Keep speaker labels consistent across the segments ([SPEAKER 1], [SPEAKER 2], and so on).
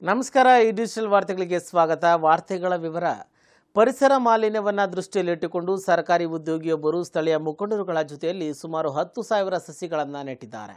[SPEAKER 1] ನಮಸ್ಕಾರ ಈ ಡಿಜಿಟಲ್ ವಾರ್ತೆಗಳಿಗೆ ಸ್ವಾಗತ ವಾರ್ತೆಗಳ ವಿವರ ಪರಿಸರ ಮಾಲಿನ್ಯವನ್ನು ದೃಷ್ಟಿಯಲ್ಲಿಟ್ಟುಕೊಂಡು ಸರ್ಕಾರಿ ಉದ್ಯೋಗಿಯೊಬ್ಬರು ಸ್ಥಳೀಯ ಮುಖಂಡರುಗಳ ಜೊತೆಯಲ್ಲಿ ಸುಮಾರು ಹತ್ತು ಸಾವಿರ ಸಸಿಗಳನ್ನು ನೆಟ್ಟಿದ್ದಾರೆ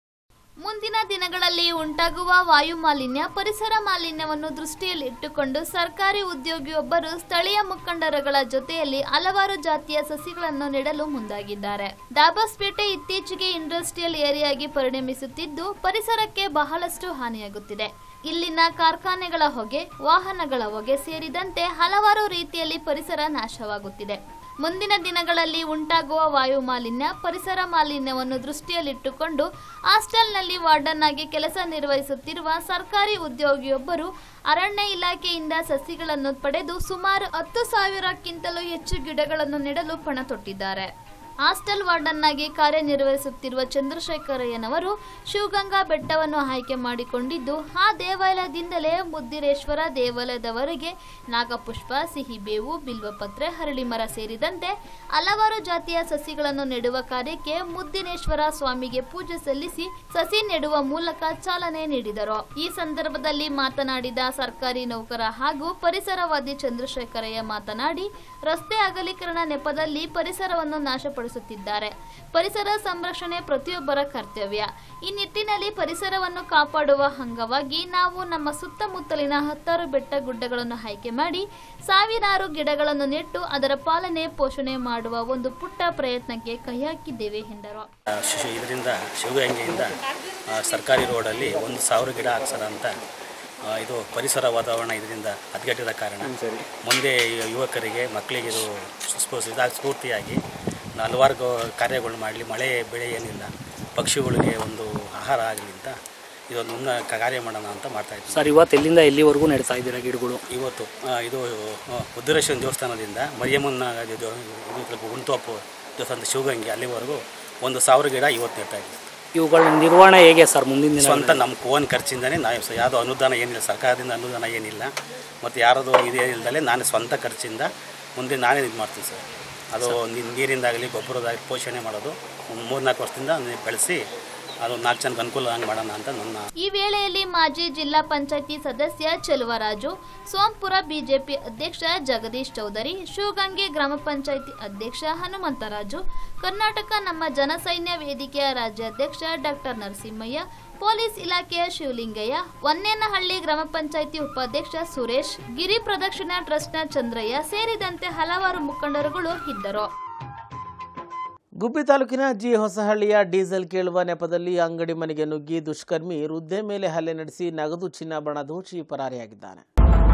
[SPEAKER 2] ಮುಂದಿನ ದಿನಗಳಲ್ಲಿ ಉಂಟಾಗುವ ವಾಯು ಮಾಲಿನ್ಯ ಪರಿಸರ ಮಾಲಿನ್ಯವನ್ನು ದೃಷ್ಟಿಯಲ್ಲಿಟ್ಟುಕೊಂಡು ಸರ್ಕಾರಿ ಉದ್ಯೋಗಿಯೊಬ್ಬರು ಸ್ಥಳೀಯ ಮುಖಂಡರುಗಳ ಜೊತೆಯಲ್ಲಿ ಹಲವಾರು ಜಾತಿಯ ಸಸಿಗಳನ್ನು ನೆಡಲು ಮುಂದಾಗಿದ್ದಾರೆ ದಾಬಾಸ್ಪೇಟೆ ಇತ್ತೀಚೆಗೆ ಇಂಡಸ್ಟ್ರಿಯಲ್ ಏರಿಯಾಗಿ ಪರಿಣಮಿಸುತ್ತಿದ್ದು ಪರಿಸರಕ್ಕೆ ಬಹಳಷ್ಟು ಹಾನಿಯಾಗುತ್ತಿದೆ ಇಲ್ಲಿನ ಕಾರ್ಖಾನೆಗಳ ಹೊಗೆ ವಾಹನಗಳ ಹೊಗೆ ಸೇರಿದಂತೆ ಹಲವಾರು ರೀತಿಯಲ್ಲಿ ಪರಿಸರ ನಾಶವಾಗುತ್ತಿದೆ ಮುಂದಿನ ದಿನಗಳಲ್ಲಿ ಉಂಟಾಗುವ ವಾಯು ಮಾಲಿನ್ಯ ಪರಿಸರ ಮಾಲಿನ್ಯವನ್ನು ದೃಷ್ಟಿಯಲ್ಲಿಟ್ಟುಕೊಂಡು ಹಾಸ್ಟೆಲ್ನಲ್ಲಿ ವಾರ್ಡನ್ ಆಗಿ ಕೆಲಸ ನಿರ್ವಹಿಸುತ್ತಿರುವ ಸರ್ಕಾರಿ ಉದ್ಯೋಗಿಯೊಬ್ಬರು ಅರಣ್ಯ ಇಲಾಖೆಯಿಂದ ಸಸಿಗಳನ್ನು ಪಡೆದು ಸುಮಾರು ಹತ್ತು ಸಾವಿರಕ್ಕಿಂತಲೂ ಹೆಚ್ಚು ಗಿಡಗಳನ್ನು ನೆಡಲು ಪಣ ತೊಟ್ಟಿದ್ದಾರೆ ಹಾಸ್ಟೆಲ್ ವಾರ್ಡನ್ ಆಗಿ ಕಾರ್ಯನಿರ್ವಹಿಸುತ್ತಿರುವ ಚಂದ್ರಶೇಖರಯ್ಯನವರು ಶಿವಗಂಗಾ ಬೆಟ್ಟವನ್ನು ಆಯ್ಕೆ ಮಾಡಿಕೊಂಡಿದ್ದು ಆ ದೇವಾಲಯದಿಂದಲೇ ಮುದ್ದಿರೇಶ್ವರ ದೇವಾಲಯದವರೆಗೆ ನಾಗಪುಷ್ಪ ಸಿಹಿಬೇವು ಬಿಲ್ವಪತ್ರೆ ಹರಳಿಮರ ಸೇರಿದಂತೆ ಹಲವಾರು ಜಾತಿಯ ಸಸಿಗಳನ್ನು ನೆಡುವ ಕಾರ್ಯಕ್ಕೆ ಮುದ್ದಿನೇಶ್ವರ ಸ್ವಾಮಿಗೆ ಪೂಜೆ ಸಲ್ಲಿಸಿ ಸಸಿ ನೆಡುವ ಮೂಲಕ ಚಾಲನೆ ನೀಡಿದರು ಈ ಸಂದರ್ಭದಲ್ಲಿ ಮಾತನಾಡಿದ ಸರ್ಕಾರಿ ನೌಕರ ಹಾಗೂ ಪರಿಸರವಾದಿ ಚಂದ್ರಶೇಖರಯ್ಯ ಮಾತನಾಡಿ ರಸ್ತೆ ಅಗಲೀಕರಣ ನೆಪದಲ್ಲಿ ಪರಿಸರವನ್ನು ನಾಶಪಡಿಸುತ್ತಿದ್ದಾರೆ ಪರಿಸರ ಸಂರಕ್ಷಣೆ ಪ್ರತಿಯೊಬ್ಬರ ಕರ್ತವ್ಯ ಈ ನಿಟ್ಟಿನಲ್ಲಿ ಪರಿಸರವನ್ನು ಕಾಪಾಡುವ ಅಂಗವಾಗಿ ನಾವು ನಮ್ಮ ಸುತ್ತಮುತ್ತಲಿನ ಹತ್ತಾರು ಬೆಟ್ಟ ಗುಡ್ಡಗಳನ್ನು ಆಯ್ಕೆ ಮಾಡಿ ಸಾವಿರಾರು ಗಿಡಗಳನ್ನು ನೆಟ್ಟು ಅದರ ಪಾಲನೆ ಪೋಷಣೆ ಮಾಡುವ ಒಂದು ಪುಟ್ಟ ಪ್ರಯತ್ನಕ್ಕೆ ಕೈ ಹಾಕಿದ್ದೇವೆ ಎಂದರು
[SPEAKER 3] ಶಿಶು ಇದರಿಂದ ಶಿವಗಂಗೆಯಿಂದ ಆ, ಸರ್ಕಾರಿ ರೋಡಲ್ಲಿ ಒಂದು ಸಾವಿರ ಗಿಡ ಹಾಕ್ಸೋಣ ಅಂತ ಆ, ಇದು ಪರಿಸರ ವಾತಾವರಣ ಇದರಿಂದ ಹದಗೆಟ್ಟಿದ ಕಾರಣ ಮುಂದೆ ಯು- ಯುವಕರಿಗೆ ಮಕ್ಕಳಿಗೆ ಇದು ಸ್ಫೂ- ಇದಾಗಿ ಸ್ಫೂರ್ತಿಯಾಗಿ ಹಲವಾರು ಗೋ- ಕಾರ್ಯಗಳು ಮಾಡಲಿ ಮಳೆ ಬೆಳೆ ಏನಿಲ್ಲ ಪಕ್ಷಿಗಳಿಗೆ ಒಂದು ಆಹಾರ ಆಗಲಿ ಅಂತ ಇದೊಂದು ಮುನ್ನ ಕಾರ್ಯ ಮಾಡೋಣ ಅಂತ ಮಾಡ್ತಾ ಇದ್ದೀವಿ
[SPEAKER 4] ಸರ್ ಇವತ್ತು ಎಲ್ಲಿಂದ ಎಲ್ಲಿವರೆಗೂ ನೆಡ್ತಾ ಇದ್ದೀರಾ ಗಿಡಗಳು
[SPEAKER 3] ಇವತ್ತು ಆ, ಇದು ಆ, ಉದ್ರೇಶ್ವರ ದೇವಸ್ಥಾನದಿಂದ ಮರಿಯಮ್ಮನ ಇದು ಇದು ಗುಂತೋಪು ದೇವಸ್ಥಾನದ ಶಿವಗಂಗೆ ಅಲ್ಲಿವರೆಗೂ ಒಂದು ಸಾವಿರ ಗಿಡ ಇವತ್ತು ನೆಡ್ತಾ ಇದ್ದೀವಿ
[SPEAKER 4] ಇವುಗಳ ನಿರ್ವಹಣೆ ಹೇಗೆ ಸರ್ ಮುಂದಿನ ದಿನ
[SPEAKER 3] ಸ್ವಂತ ನಮ್ಮ ಓನ್ ಖರ್ಚಿಂದನೇ ನಾವು ಸ- ಯಾವುದೋ ಅನುದಾನ ಏನಿಲ್ಲ ಸರ್ಕಾರದಿಂದ ಅನುದಾನ ಏನಿಲ್ಲ ಮತ್ತು ಯಾರದು ಇದೇ ಇಲ್ದಲೆ ನಾನು ಸ್ವಂತ ಖರ್ಚಿಂದ ಮುಂದೆ ನಾನೇ ಇದು ಮಾಡ್ತೀನಿ ಸರ್ ಅದು ನೀ- ನೀರಿಂದಾಗಲಿ ಗೊಬ್ಬರದಾಗಲಿ ಪೋಷಣೆ ಮಾಡೋದು ಒಂದು ಮೂರು ನಾಲ್ಕು ವರ್ಷದಿಂದ ನೆ- ಬೆಳೆಸಿ ಅದು ನಾಲ್ಕು ಜನಕ್ಕೆ ಅನುಕೂಲ ಹಂಗೆ ಮಾಡೋಣ ಅಂತ ನನ್ನ
[SPEAKER 2] ಈ ವೇಳೆಯಲ್ಲಿ ಮಾಜಿ ಜಿಲ್ಲಾ ಪಂಚಾಯತಿ ಸದಸ್ಯ ಚೆಲುವರಾಜು ಸೋಂಪುರ ಬಿಜೆಪಿ ಅಧ್ಯಕ್ಷ ಜಗದೀಶ್ ಚೌಧರಿ ಶಿವಗಂಗೆ ಗ್ರಾಮ ಪಂಚಾಯತಿ ಅಧ್ಯಕ್ಷ ಹನುಮಂತರಾಜು ಕರ್ನಾಟಕ ನಮ್ಮ ಜನಸೈನ್ಯ ವೇದಿಕೆಯ ರಾಜ್ಯಾಧ್ಯಕ್ಷ ಡಾಕ್ಟರ್ ನರಸಿಂಹಯ್ಯ ಪೊಲೀಸ್ ಇಲಾಖೆಯ ಶಿವಲಿಂಗಯ್ಯ ವನ್ನೇನಹಳ್ಳಿ ಗ್ರಾಮ ಪಂಚಾಯತಿ ಉಪಾಧ್ಯಕ್ಷ ಸುರೇಶ್ ಗಿರಿ ಪ್ರದಕ್ಷಿಣಾ ಟ್ರಸ್ಟ್ನ ಚಂದ್ರಯ್ಯ ಸೇರಿದಂತೆ ಹಲವಾರು ಮುಖಂಡರುಗಳು ಇದ್ದರು
[SPEAKER 1] ಗುಬ್ಬಿ ತಾಲೂಕಿನ ಜಿ ಹೊಸಹಳ್ಳಿಯ ಡೀಸೆಲ್ ಕೇಳುವ ನೆಪದಲ್ಲಿ ಅಂಗಡಿ ಮನೆಗೆ ನುಗ್ಗಿ ದುಷ್ಕರ್ಮಿ ವೃದ್ಧೆ ಮೇಲೆ ಹಲ್ಲೆ ನಡೆಸಿ ನಗದು ಚಿನ್ನಾಭರಣ ದೋಚಿ ಪರಾರಿಯಾಗಿದ್ದಾನೆ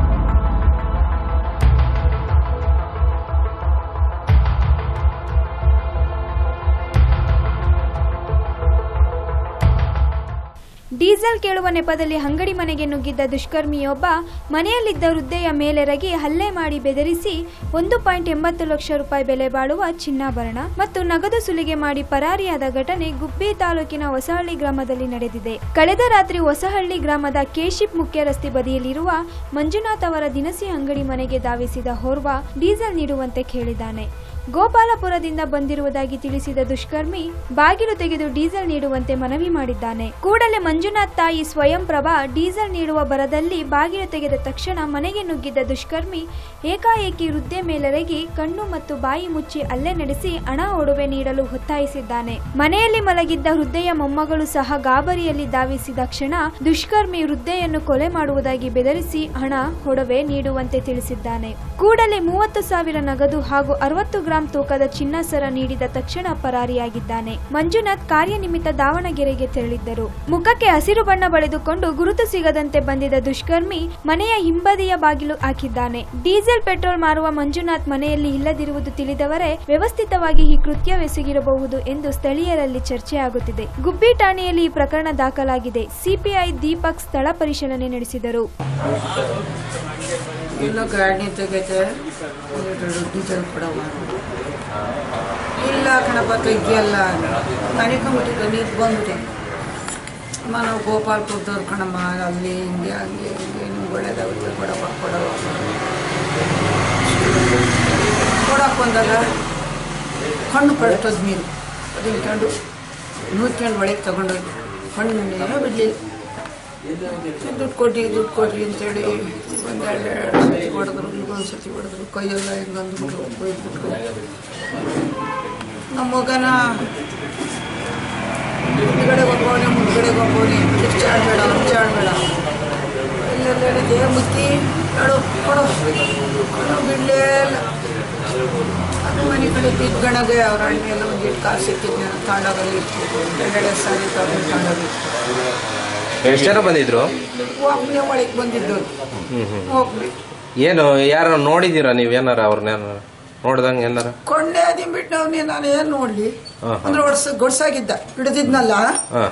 [SPEAKER 5] ಡೀಸೆಲ್ ಕೇಳುವ ನೆಪದಲ್ಲಿ ಅಂಗಡಿ ಮನೆಗೆ ನುಗ್ಗಿದ್ದ ದುಷ್ಕರ್ಮಿಯೊಬ್ಬ ಮನೆಯಲ್ಲಿದ್ದ ವೃದ್ಧೆಯ ಮೇಲೆರಗಿ ಹಲ್ಲೆ ಮಾಡಿ ಬೆದರಿಸಿ ಒಂದು ಪಾಯಿಂಟ್ ಎಂಬತ್ತು ಲಕ್ಷ ರೂಪಾಯಿ ಬೆಲೆ ಬಾಳುವ ಚಿನ್ನಾಭರಣ ಮತ್ತು ನಗದು ಸುಲಿಗೆ ಮಾಡಿ ಪರಾರಿಯಾದ ಘಟನೆ ಗುಬ್ಬಿ ತಾಲೂಕಿನ ಹೊಸಹಳ್ಳಿ ಗ್ರಾಮದಲ್ಲಿ ನಡೆದಿದೆ ಕಳೆದ ರಾತ್ರಿ ಹೊಸಹಳ್ಳಿ ಗ್ರಾಮದ ಕೇಶಿಪ್ ಮುಖ್ಯ ರಸ್ತೆ ಬದಿಯಲ್ಲಿರುವ ಮಂಜುನಾಥ್ ಅವರ ದಿನಸಿ ಅಂಗಡಿ ಮನೆಗೆ ಧಾವಿಸಿದ ಓರ್ವ ಡೀಸೆಲ್ ನೀಡುವಂತೆ ಕೇಳಿದ್ದಾನೆ ಗೋಪಾಲಪುರದಿಂದ ಬಂದಿರುವುದಾಗಿ ತಿಳಿಸಿದ ದುಷ್ಕರ್ಮಿ ಬಾಗಿಲು ತೆಗೆದು ಡೀಸೆಲ್ ನೀಡುವಂತೆ ಮನವಿ ಮಾಡಿದ್ದಾನೆ ಕೂಡಲೇ ಮಂಜುನಾಥ್ ತಾಯಿ ಸ್ವಯಂ ಪ್ರಭಾ ಡೀಸೆಲ್ ನೀಡುವ ಬರದಲ್ಲಿ ಬಾಗಿಲು ತೆಗೆದ ತಕ್ಷಣ ಮನೆಗೆ ನುಗ್ಗಿದ್ದ ದುಷ್ಕರ್ಮಿ ಏಕಾಏಕಿ ವೃದ್ಧೆ ಮೇಲೆರಗಿ ಕಣ್ಣು ಮತ್ತು ಬಾಯಿ ಮುಚ್ಚಿ ಹಲ್ಲೆ ನಡೆಸಿ ಹಣ ಒಡವೆ ನೀಡಲು ಒತ್ತಾಯಿಸಿದ್ದಾನೆ ಮನೆಯಲ್ಲಿ ಮಲಗಿದ್ದ ವೃದ್ಧೆಯ ಮೊಮ್ಮಗಳು ಸಹ ಗಾಬರಿಯಲ್ಲಿ ಧಾವಿಸಿದ ಕ್ಷಣ ದುಷ್ಕರ್ಮಿ ವೃದ್ಧೆಯನ್ನು ಕೊಲೆ ಮಾಡುವುದಾಗಿ ಬೆದರಿಸಿ ಹಣ ಒಡವೆ ನೀಡುವಂತೆ ತಿಳಿಸಿದ್ದಾನೆ ಕೂಡಲೇ ಮೂವತ್ತು ಸಾವಿರ ನಗದು ಹಾಗೂ ಅರವತ್ತು ಗ್ರಾಂ ತೂಕದ ಚಿನ್ನ ಸರ ನೀಡಿದ ತಕ್ಷಣ ಪರಾರಿಯಾಗಿದ್ದಾನೆ ಮಂಜುನಾಥ್ ಕಾರ್ಯನಿಮಿತ್ತ ದಾವಣಗೆರೆಗೆ ತೆರಳಿದ್ದರು ಮುಖಕ್ಕೆ ಹಸಿರು ಬಣ್ಣ ಬಳಿದುಕೊಂಡು ಗುರುತು ಸಿಗದಂತೆ ಬಂದಿದ್ದ ದುಷ್ಕರ್ಮಿ ಮನೆಯ ಹಿಂಬದಿಯ ಬಾಗಿಲು ಹಾಕಿದ್ದಾನೆ ಡೀಸೆಲ್ ಪೆಟ್ರೋಲ್ ಮಾರುವ ಮಂಜುನಾಥ್ ಮನೆಯಲ್ಲಿ ಇಲ್ಲದಿರುವುದು ತಿಳಿದವರೇ ವ್ಯವಸ್ಥಿತವಾಗಿ ಈ ಕೃತ್ಯವೆಸಗಿರಬಹುದು ಎಂದು ಸ್ಥಳೀಯರಲ್ಲಿ ಚರ್ಚೆಯಾಗುತ್ತಿದೆ ಗುಬ್ಬಿ ಠಾಣೆಯಲ್ಲಿ ಈ ಪ್ರಕರಣ ದಾಖಲಾಗಿದೆ ಸಿಪಿಐ ದೀಪಕ್ ಸ್ಥಳ ಪರಿಶೀಲನೆ ನಡೆಸಿದರು
[SPEAKER 6] ಇಲ್ಲ ಗಾಡಿ ತೆಗೈತೆ ಡೀಸೆಲ್ ಕೊಡವ ಇಲ್ಲ ಕಣಪ್ಪ ತೆಗಿಯಲ್ಲ ಮನೆಕೊಂಬಿಟ್ಟಿದ್ದೆ ನೀರು ಬಂದ್ಬಿಟ್ಟೆ ಅಮ್ಮ ನಾವು ಗೋಪಾಲ್ಪುರದವ್ರು ಕಣಮ್ಮ ಅಲ್ಲಿ ಹಿಂಗೆ ಹಂಗೆ ಹಿಂಗೆ ನಿಮ್ಗೆ ಒಳ್ಳೇದಾಗುತ್ತೆ ಕೊಡಪ್ಪ ಕೊಡವ ಕೊಡಕ್ಕೆ ಬಂದಾಗ ಕಣ್ಣು ಕಳ್ತದ ನೀರು ಅದು ಇಟ್ಕೊಂಡು ನೂರ್ಕೊಂಡು ಒಳಗೆ ತಗೊಂಡೋಗಿ ಕಣ್ಣೇ ಬಿಡಲಿಲ್ಲ ದುಡ್ಡು ಕೊಡಿ ದುಡ್ಡು ಕೊಡ್ರಿ ಅಂತೇಳಿ ಒಂದೆರಡು ಎರಡು ಸತಿ ಹೊಡೆದ್ರು ಒಂದು ಸತಿ ಹೊಡೆದ್ರು ಕೈಯೆಲ್ಲ ಹಿಂಗೆ ಅಂದ್ಬಿಟ್ಟು ಬೈದ್ಬಿಟ್ರು ನಮ್ಮ ಮಗನ ಮುಂದ್ಗಡೆ ಒಬ್ಬವನೇ ಮುಂದ್ಗಡೆ ಒಬ್ಬವನೇ ಕಿರ್ಚಾಡ್ಬೇಡ ಕಿರ್ಚಾಡ್ಬೇಡ ಎಲ್ಲೆಲ್ಲ ಹೇಳಿದೆ ಮುತ್ತಿ ಹೇಳು ಕೊಡು ಕೊಡು ಬಿಡಲೇ ಇಲ್ಲ ಅದು ಮನೆ ಕಡೆ ಬಿದ್ಗಣಗೆ ಅವ್ರ ಅಣ್ಣ ಎಲ್ಲ ಒಂದಿಟ್ಟು ಕಾಸು ಸಿಕ್ಕಿದ್ನ ತಾಂಡಾಗಲ್ಲಿ ಎರಡೆರಡು ಸಾರಿ ತಗೊಂಡು ತಾಂಡಾಗಿ
[SPEAKER 7] ಎಷ್ಟು ಜನ ಬಂದಿದ್ರು
[SPEAKER 6] ಒಬ್ಬನೇ ಒಳಗೆ ಬಂದಿದ್ದು ಹೋಗ್ಲಿ
[SPEAKER 7] ಏನು ಯಾರು ನೋಡಿದ್ದೀರಾ ನೀವೇನಾರ ಅವ್ರನ್ನ ನೋಡ್ದಂಗೆ ಏನಾರ
[SPEAKER 6] ಕೊಂಡೆ ಅದಿನ್ ಬಿಟ್ಟು ಅವನೇ ನಾನು ಏನು ನೋಡ್ಲಿ
[SPEAKER 7] ಹಾ, ಹಾ.
[SPEAKER 6] ಅಂದ್ರೆ ಒಡ್ಸ ಗೊಡ್ಸಾಗಿದ್ದ ಹಿಡಿದಿದ್ನಲ್ಲ
[SPEAKER 7] ಹಾಂ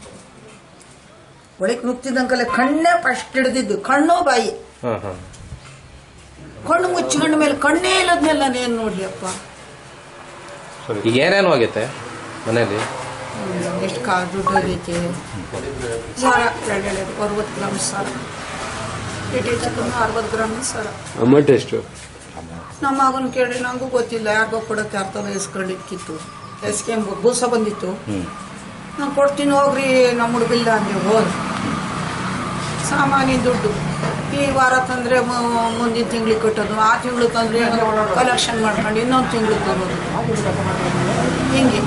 [SPEAKER 6] ಒಳಗೆ ನುಗ್ತಿದ್ದಂಕಲ್ಲ ಕಣ್ಣೇ ಫಸ್ಟ್ ಹಿಡಿದಿದ್ದು ಕಣ್ಣು ಬಾಯಿ
[SPEAKER 7] ಹಾಂ ಹಾಂ
[SPEAKER 6] ಕಣ್ಣು ಮುಚ್ಚಿಕೊಂಡ ಮೇಲೆ ಕಣ್ಣೇ ಇಲ್ಲದ್ಮೇಲೆ ನಾನು ಏನು ನೋಡ್ಲಿ ಅಪ್ಪ
[SPEAKER 7] ಈಗ ಏನೇನು ಹೋಗೈತೆ ಮನೇಲಿ
[SPEAKER 6] ಎಷ್ಟು ಕಾ ದುಡ್ಡು ಆಗೈತೆ ಸಾರ ಎರಡೆರಡು ಅರವತ್ತು ಗ್ರಾಮ್ ಸಾರ ಇಟ್ಟು ಚಿಕನ್ ಅರವತ್ತು ಗ್ರಾಮ್ ಸಾರ
[SPEAKER 8] ಅಮೌಂಟ್ ಎಷ್ಟು
[SPEAKER 6] ನಮ್ಮ ಮಗನ ಕೇಳಿ ನನಗೂ ಗೊತ್ತಿಲ್ಲ ಯಾರಿಗೋ ಕೊಡೋಕೆ ಅರ್ಥದ ಇಸ್ಕೊಂಡಿಕ್ಕಿತ್ತು ಎಸ್ಕೆಂಬ ಬೂಸ ಬಂದಿತ್ತು ನಾನು ಕೊಡ್ತೀನಿ ಹೋಗ್ರಿ ನಮ್ಮ ಹುಡುಗಿಲ್ಲ ಅಂದೆ ಹೋದ್ ಸಾಮಾನ್ಯ ದುಡ್ಡು ಈ ವಾರ ತಂದರೆ ಮುಂದಿನ ತಿಂಗಳಿಗೆ ಕಟ್ಟೋದು ಆ ತಿಂಗಳು ತಂದರೆ ಕಲೆಕ್ಷನ್ ಮಾಡ್ಕೊಂಡು ಇನ್ನೊಂದು ತಿಂಗಳು ತರೋದು ಹಿಂಗೆ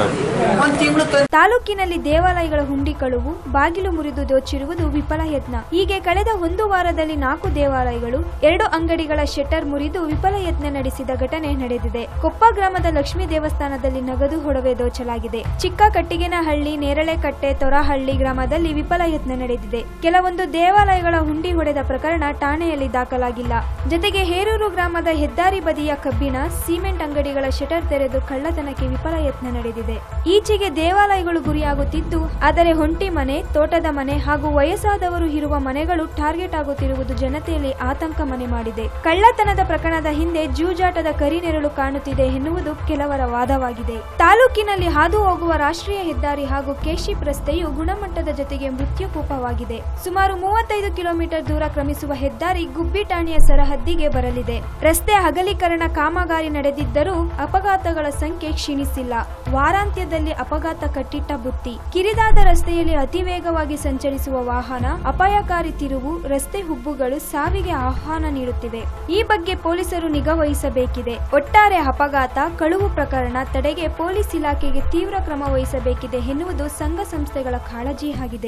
[SPEAKER 6] ಒಂದು ತಿಂಗಳು ತಂದು
[SPEAKER 5] ತಾಲೂಕಿನಲ್ಲಿ ದೇವಾಲಯಗಳ ಹುಂಡಿ ಕಳುವು ಬಾಗಿಲು ಮುರಿದು ದೋಚಿರುವುದು ವಿಫಲ ಯತ್ನ ಹೀಗೆ ಕಳೆದ ಒಂದು ವಾರದಲ್ಲಿ ನಾಲ್ಕು ದೇವಾಲಯಗಳು ಎರಡು ಅಂಗಡಿಗಳ ಶೆಟ್ಟರ್ ಮುರಿದು ವಿಫಲ ಯತ್ನ ನಡೆಸಿದ ಘಟನೆ ನಡೆದಿದೆ ಕೊಪ್ಪ ಗ್ರಾಮದ ಲಕ್ಷ್ಮೀ ದೇವಸ್ಥಾನದಲ್ಲಿ ನಗದು ಹೊಡವೆ ದೋಚಲಾಗಿದೆ ಚಿಕ್ಕ ಕಟ್ಟಿಗೆನಹಳ್ಳಿ ನೇರಳೆಕಟ್ಟೆ ತೊರಹಳ್ಳಿ ಗ್ರಾಮದಲ್ಲಿ ವಿಫಲ ಯತ್ನ ನಡೆದಿದೆ ಕೆಲವೊಂದು ದೇವಾಲಯಗಳ ಹುಂಡಿ ಹೊಡೆದ ಪ್ರಕರಣ ಠಾಣೆಯಲ್ಲಿ ದಾಖಲಾಗಿಲ್ಲ ಜೊತೆಗೆ ಹೇರೂರು ಗ್ರಾಮದ ಹೆದ್ದಾರಿ ಬದಿಯ ಕಬ್ಬಿಣ ಸಿಮೆಂಟ್ ಅಂಗಡಿಗಳ ಶಟರ್ ತೆರೆದು ಕಳ್ಳತನಕ್ಕೆ ವಿಫಲ ಯತ್ನ ನಡೆದಿದೆ ಈಚೆಗೆ ದೇವಾಲಯಗಳು ಗುರಿಯಾಗುತ್ತಿದ್ದು ಆದರೆ ಹೊಂಟಿ ಮನೆ ತೋಟದ ಮನೆ ಹಾಗೂ ವಯಸ್ಸಾದವರು ಇರುವ ಮನೆಗಳು ಟಾರ್ಗೆಟ್ ಆಗುತ್ತಿರುವುದು ಜನತೆಯಲ್ಲಿ ಆತಂಕ ಮನೆ ಮಾಡಿದೆ ಕಳ್ಳತನದ ಪ್ರಕರಣದ ಹಿಂದೆ ಜೂಜಾಟದ ಕರಿನೆರಳು ಕಾಣುತ್ತಿದೆ ಎನ್ನುವುದು ಕೆಲವರ ವಾದವಾಗಿದೆ ತಾಲೂಕಿನಲ್ಲಿ ಹಾದು ಹೋಗುವ ರಾಷ್ಟ್ರೀಯ ಹೆದ್ದಾರಿ ಹಾಗೂ ಕೇಶಿಪ್ ರಸ್ತೆಯು ಗುಣಮಟ್ಟದ ಜೊತೆಗೆ ಮೃತ್ಯುಕೂಪವಾಗಿದೆ ಸುಮಾರು ಮೂವತ್ತೈದು ಕಿಲೋಮೀಟರ್ ದೂರ ಕ್ರಮಿಸುವ ಹೆದ್ದಾರಿ ಗುಬ್ಬಿ ಠಾಣೆಯ ಸರಹದ್ದಿಗೆ ಬರಲಿದೆ ರಸ್ತೆ ಅಗಲೀಕರಣ ಕಾಮಗಾರಿ ನಡೆದಿದ್ದರೂ ಅಪಘಾತಗಳ ಸಂಖ್ಯೆ ಕ್ಷೀಣಿಸಿಲ್ಲ ವಾರಾಂತ್ಯದಲ್ಲಿ ಅಪಘಾತ ಕಟ್ಟಿಟ್ಟ ಬುತ್ತಿ ಕಿರಿದಾದ ರಸ್ತೆಯಲ್ಲಿ ಅತಿ ವೇಗವಾಗಿ ಸಂಚರಿಸುವ ವಾಹನ ಅಪಾಯಕಾರಿ ತಿರುವು ರಸ್ತೆ ಹುಬ್ಬುಗಳು ಸಾವಿಗೆ ಆಹ್ವಾನ ನೀಡುತ್ತಿವೆ ಈ ಬಗ್ಗೆ ಪೊಲೀಸರು ನಿಗಾ ವಹಿಸಬೇಕಿದೆ ಒಟ್ಟಾರೆ ಅಪಘಾತ ಕಳುವು ಪ್ರಕರಣ ತಡೆಗೆ ಪೊಲೀಸ್ ಇಲಾಖೆಗೆ ತೀವ್ರ ಕ್ರಮ ವಹಿಸಬೇಕಿದೆ ಎನ್ನುವುದು ಸಂಘ ಸಂಸ್ಥೆಗಳ ಕಾಳಜಿ ಆಗಿದೆ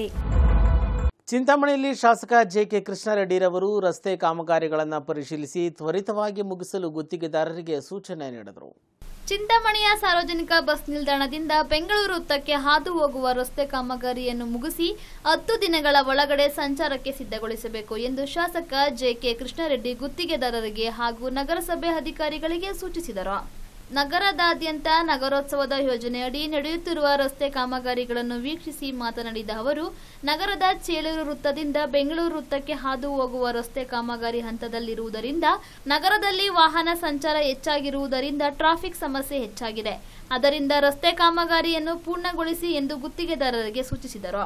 [SPEAKER 1] ಚಿಂತಾಮಣಿಯಲ್ಲಿ ಶಾಸಕ ಜೆ ಕೆ ಕೃಷ್ಣಾರೆಡ್ಡಿರವರು ರಸ್ತೆ ಕಾಮಗಾರಿಗಳನ್ನು ಪರಿಶೀಲಿಸಿ ತ್ವರಿತವಾಗಿ ಮುಗಿಸಲು ಗುತ್ತಿಗೆದಾರರಿಗೆ ಸೂಚನೆ ನೀಡಿದರು
[SPEAKER 2] ಚಿಂತಾಮಣಿಯ ಸಾರ್ವಜನಿಕ ಬಸ್ ನಿಲ್ದಾಣದಿಂದ ಬೆಂಗಳೂರು ವೃತ್ತಕ್ಕೆ ಹಾದು ಹೋಗುವ ರಸ್ತೆ ಕಾಮಗಾರಿಯನ್ನು ಮುಗಿಸಿ ಹತ್ತು ದಿನಗಳ ಒಳಗಡೆ ಸಂಚಾರಕ್ಕೆ ಸಿದ್ಧಗೊಳಿಸಬೇಕು ಎಂದು ಶಾಸಕ ಜೆಕೆ ಕೃಷ್ಣಾರೆಡ್ಡಿ ಗುತ್ತಿಗೆದಾರರಿಗೆ ಹಾಗೂ ನಗರಸಭೆ ಅಧಿಕಾರಿಗಳಿಗೆ ಸೂಚಿಸಿದರು ನಗರದಾದ್ಯಂತ ನಗರೋತ್ಸವದ ಯೋಜನೆಯಡಿ ನಡೆಯುತ್ತಿರುವ ರಸ್ತೆ ಕಾಮಗಾರಿಗಳನ್ನು ವೀಕ್ಷಿಸಿ ಮಾತನಾಡಿದ ಅವರು ನಗರದ ಚೇಳೂರು ವೃತ್ತದಿಂದ ಬೆಂಗಳೂರು ವೃತ್ತಕ್ಕೆ ಹಾದು ಹೋಗುವ ರಸ್ತೆ ಕಾಮಗಾರಿ ಹಂತದಲ್ಲಿರುವುದರಿಂದ ನಗರದಲ್ಲಿ ವಾಹನ ಸಂಚಾರ ಹೆಚ್ಚಾಗಿರುವುದರಿಂದ ಟ್ರಾಫಿಕ್ ಸಮಸ್ಯೆ ಹೆಚ್ಚಾಗಿದೆ ಅದರಿಂದ ರಸ್ತೆ ಕಾಮಗಾರಿಯನ್ನು ಪೂರ್ಣಗೊಳಿಸಿ ಎಂದು ಗುತ್ತಿಗೆದಾರರಿಗೆ ಸೂಚಿಸಿದರು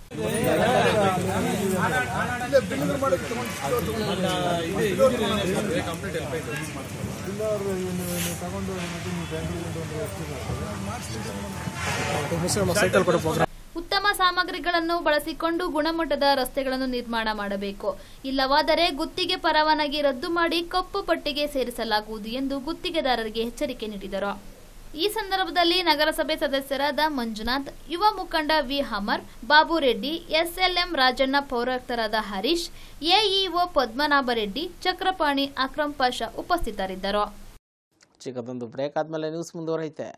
[SPEAKER 2] ಉತ್ತಮ ಸಾಮಗ್ರಿಗಳನ್ನು ಬಳಸಿಕೊಂಡು ಗುಣಮಟ್ಟದ ರಸ್ತೆಗಳನ್ನು ನಿರ್ಮಾಣ ಮಾಡಬೇಕು ಇಲ್ಲವಾದರೆ ಗುತ್ತಿಗೆ ಪರವಾನಗಿ ರದ್ದು ಮಾಡಿ ಕಪ್ಪು ಪಟ್ಟಿಗೆ ಸೇರಿಸಲಾಗುವುದು ಎಂದು ಗುತ್ತಿಗೆದಾರರಿಗೆ ಎಚ್ಚರಿಕೆ ನೀಡಿದರು ಈ ಸಂದರ್ಭದಲ್ಲಿ ನಗರಸಭೆ ಸದಸ್ಯರಾದ ಮಂಜುನಾಥ್ ಯುವ ಮುಖಂಡ ವಿ ಹಮರ್ ಬಾಬು ರೆಡ್ಡಿ ಎಸ್ಎಲ್ಎಂ ರಾಜಣ್ಣ ಪೌರಾಯುಕ್ತರಾದ ಹರೀಶ್ ಎಇಒ ಪದ್ಮನಾಭರೆಡ್ಡಿ ಚಕ್ರಪಾಣಿ ಅಕ್ರಂ ಪಾಷಾ ಉಪಸ್ಥಿತರಿದ್ದರು
[SPEAKER 1] ಚಿಕ್ಕದೊಂದು ಬ್ರೇಕ್ ಆದಮೇಲೆ ನ್ಯೂಸ್ ಮುಂದುವರೈತೆ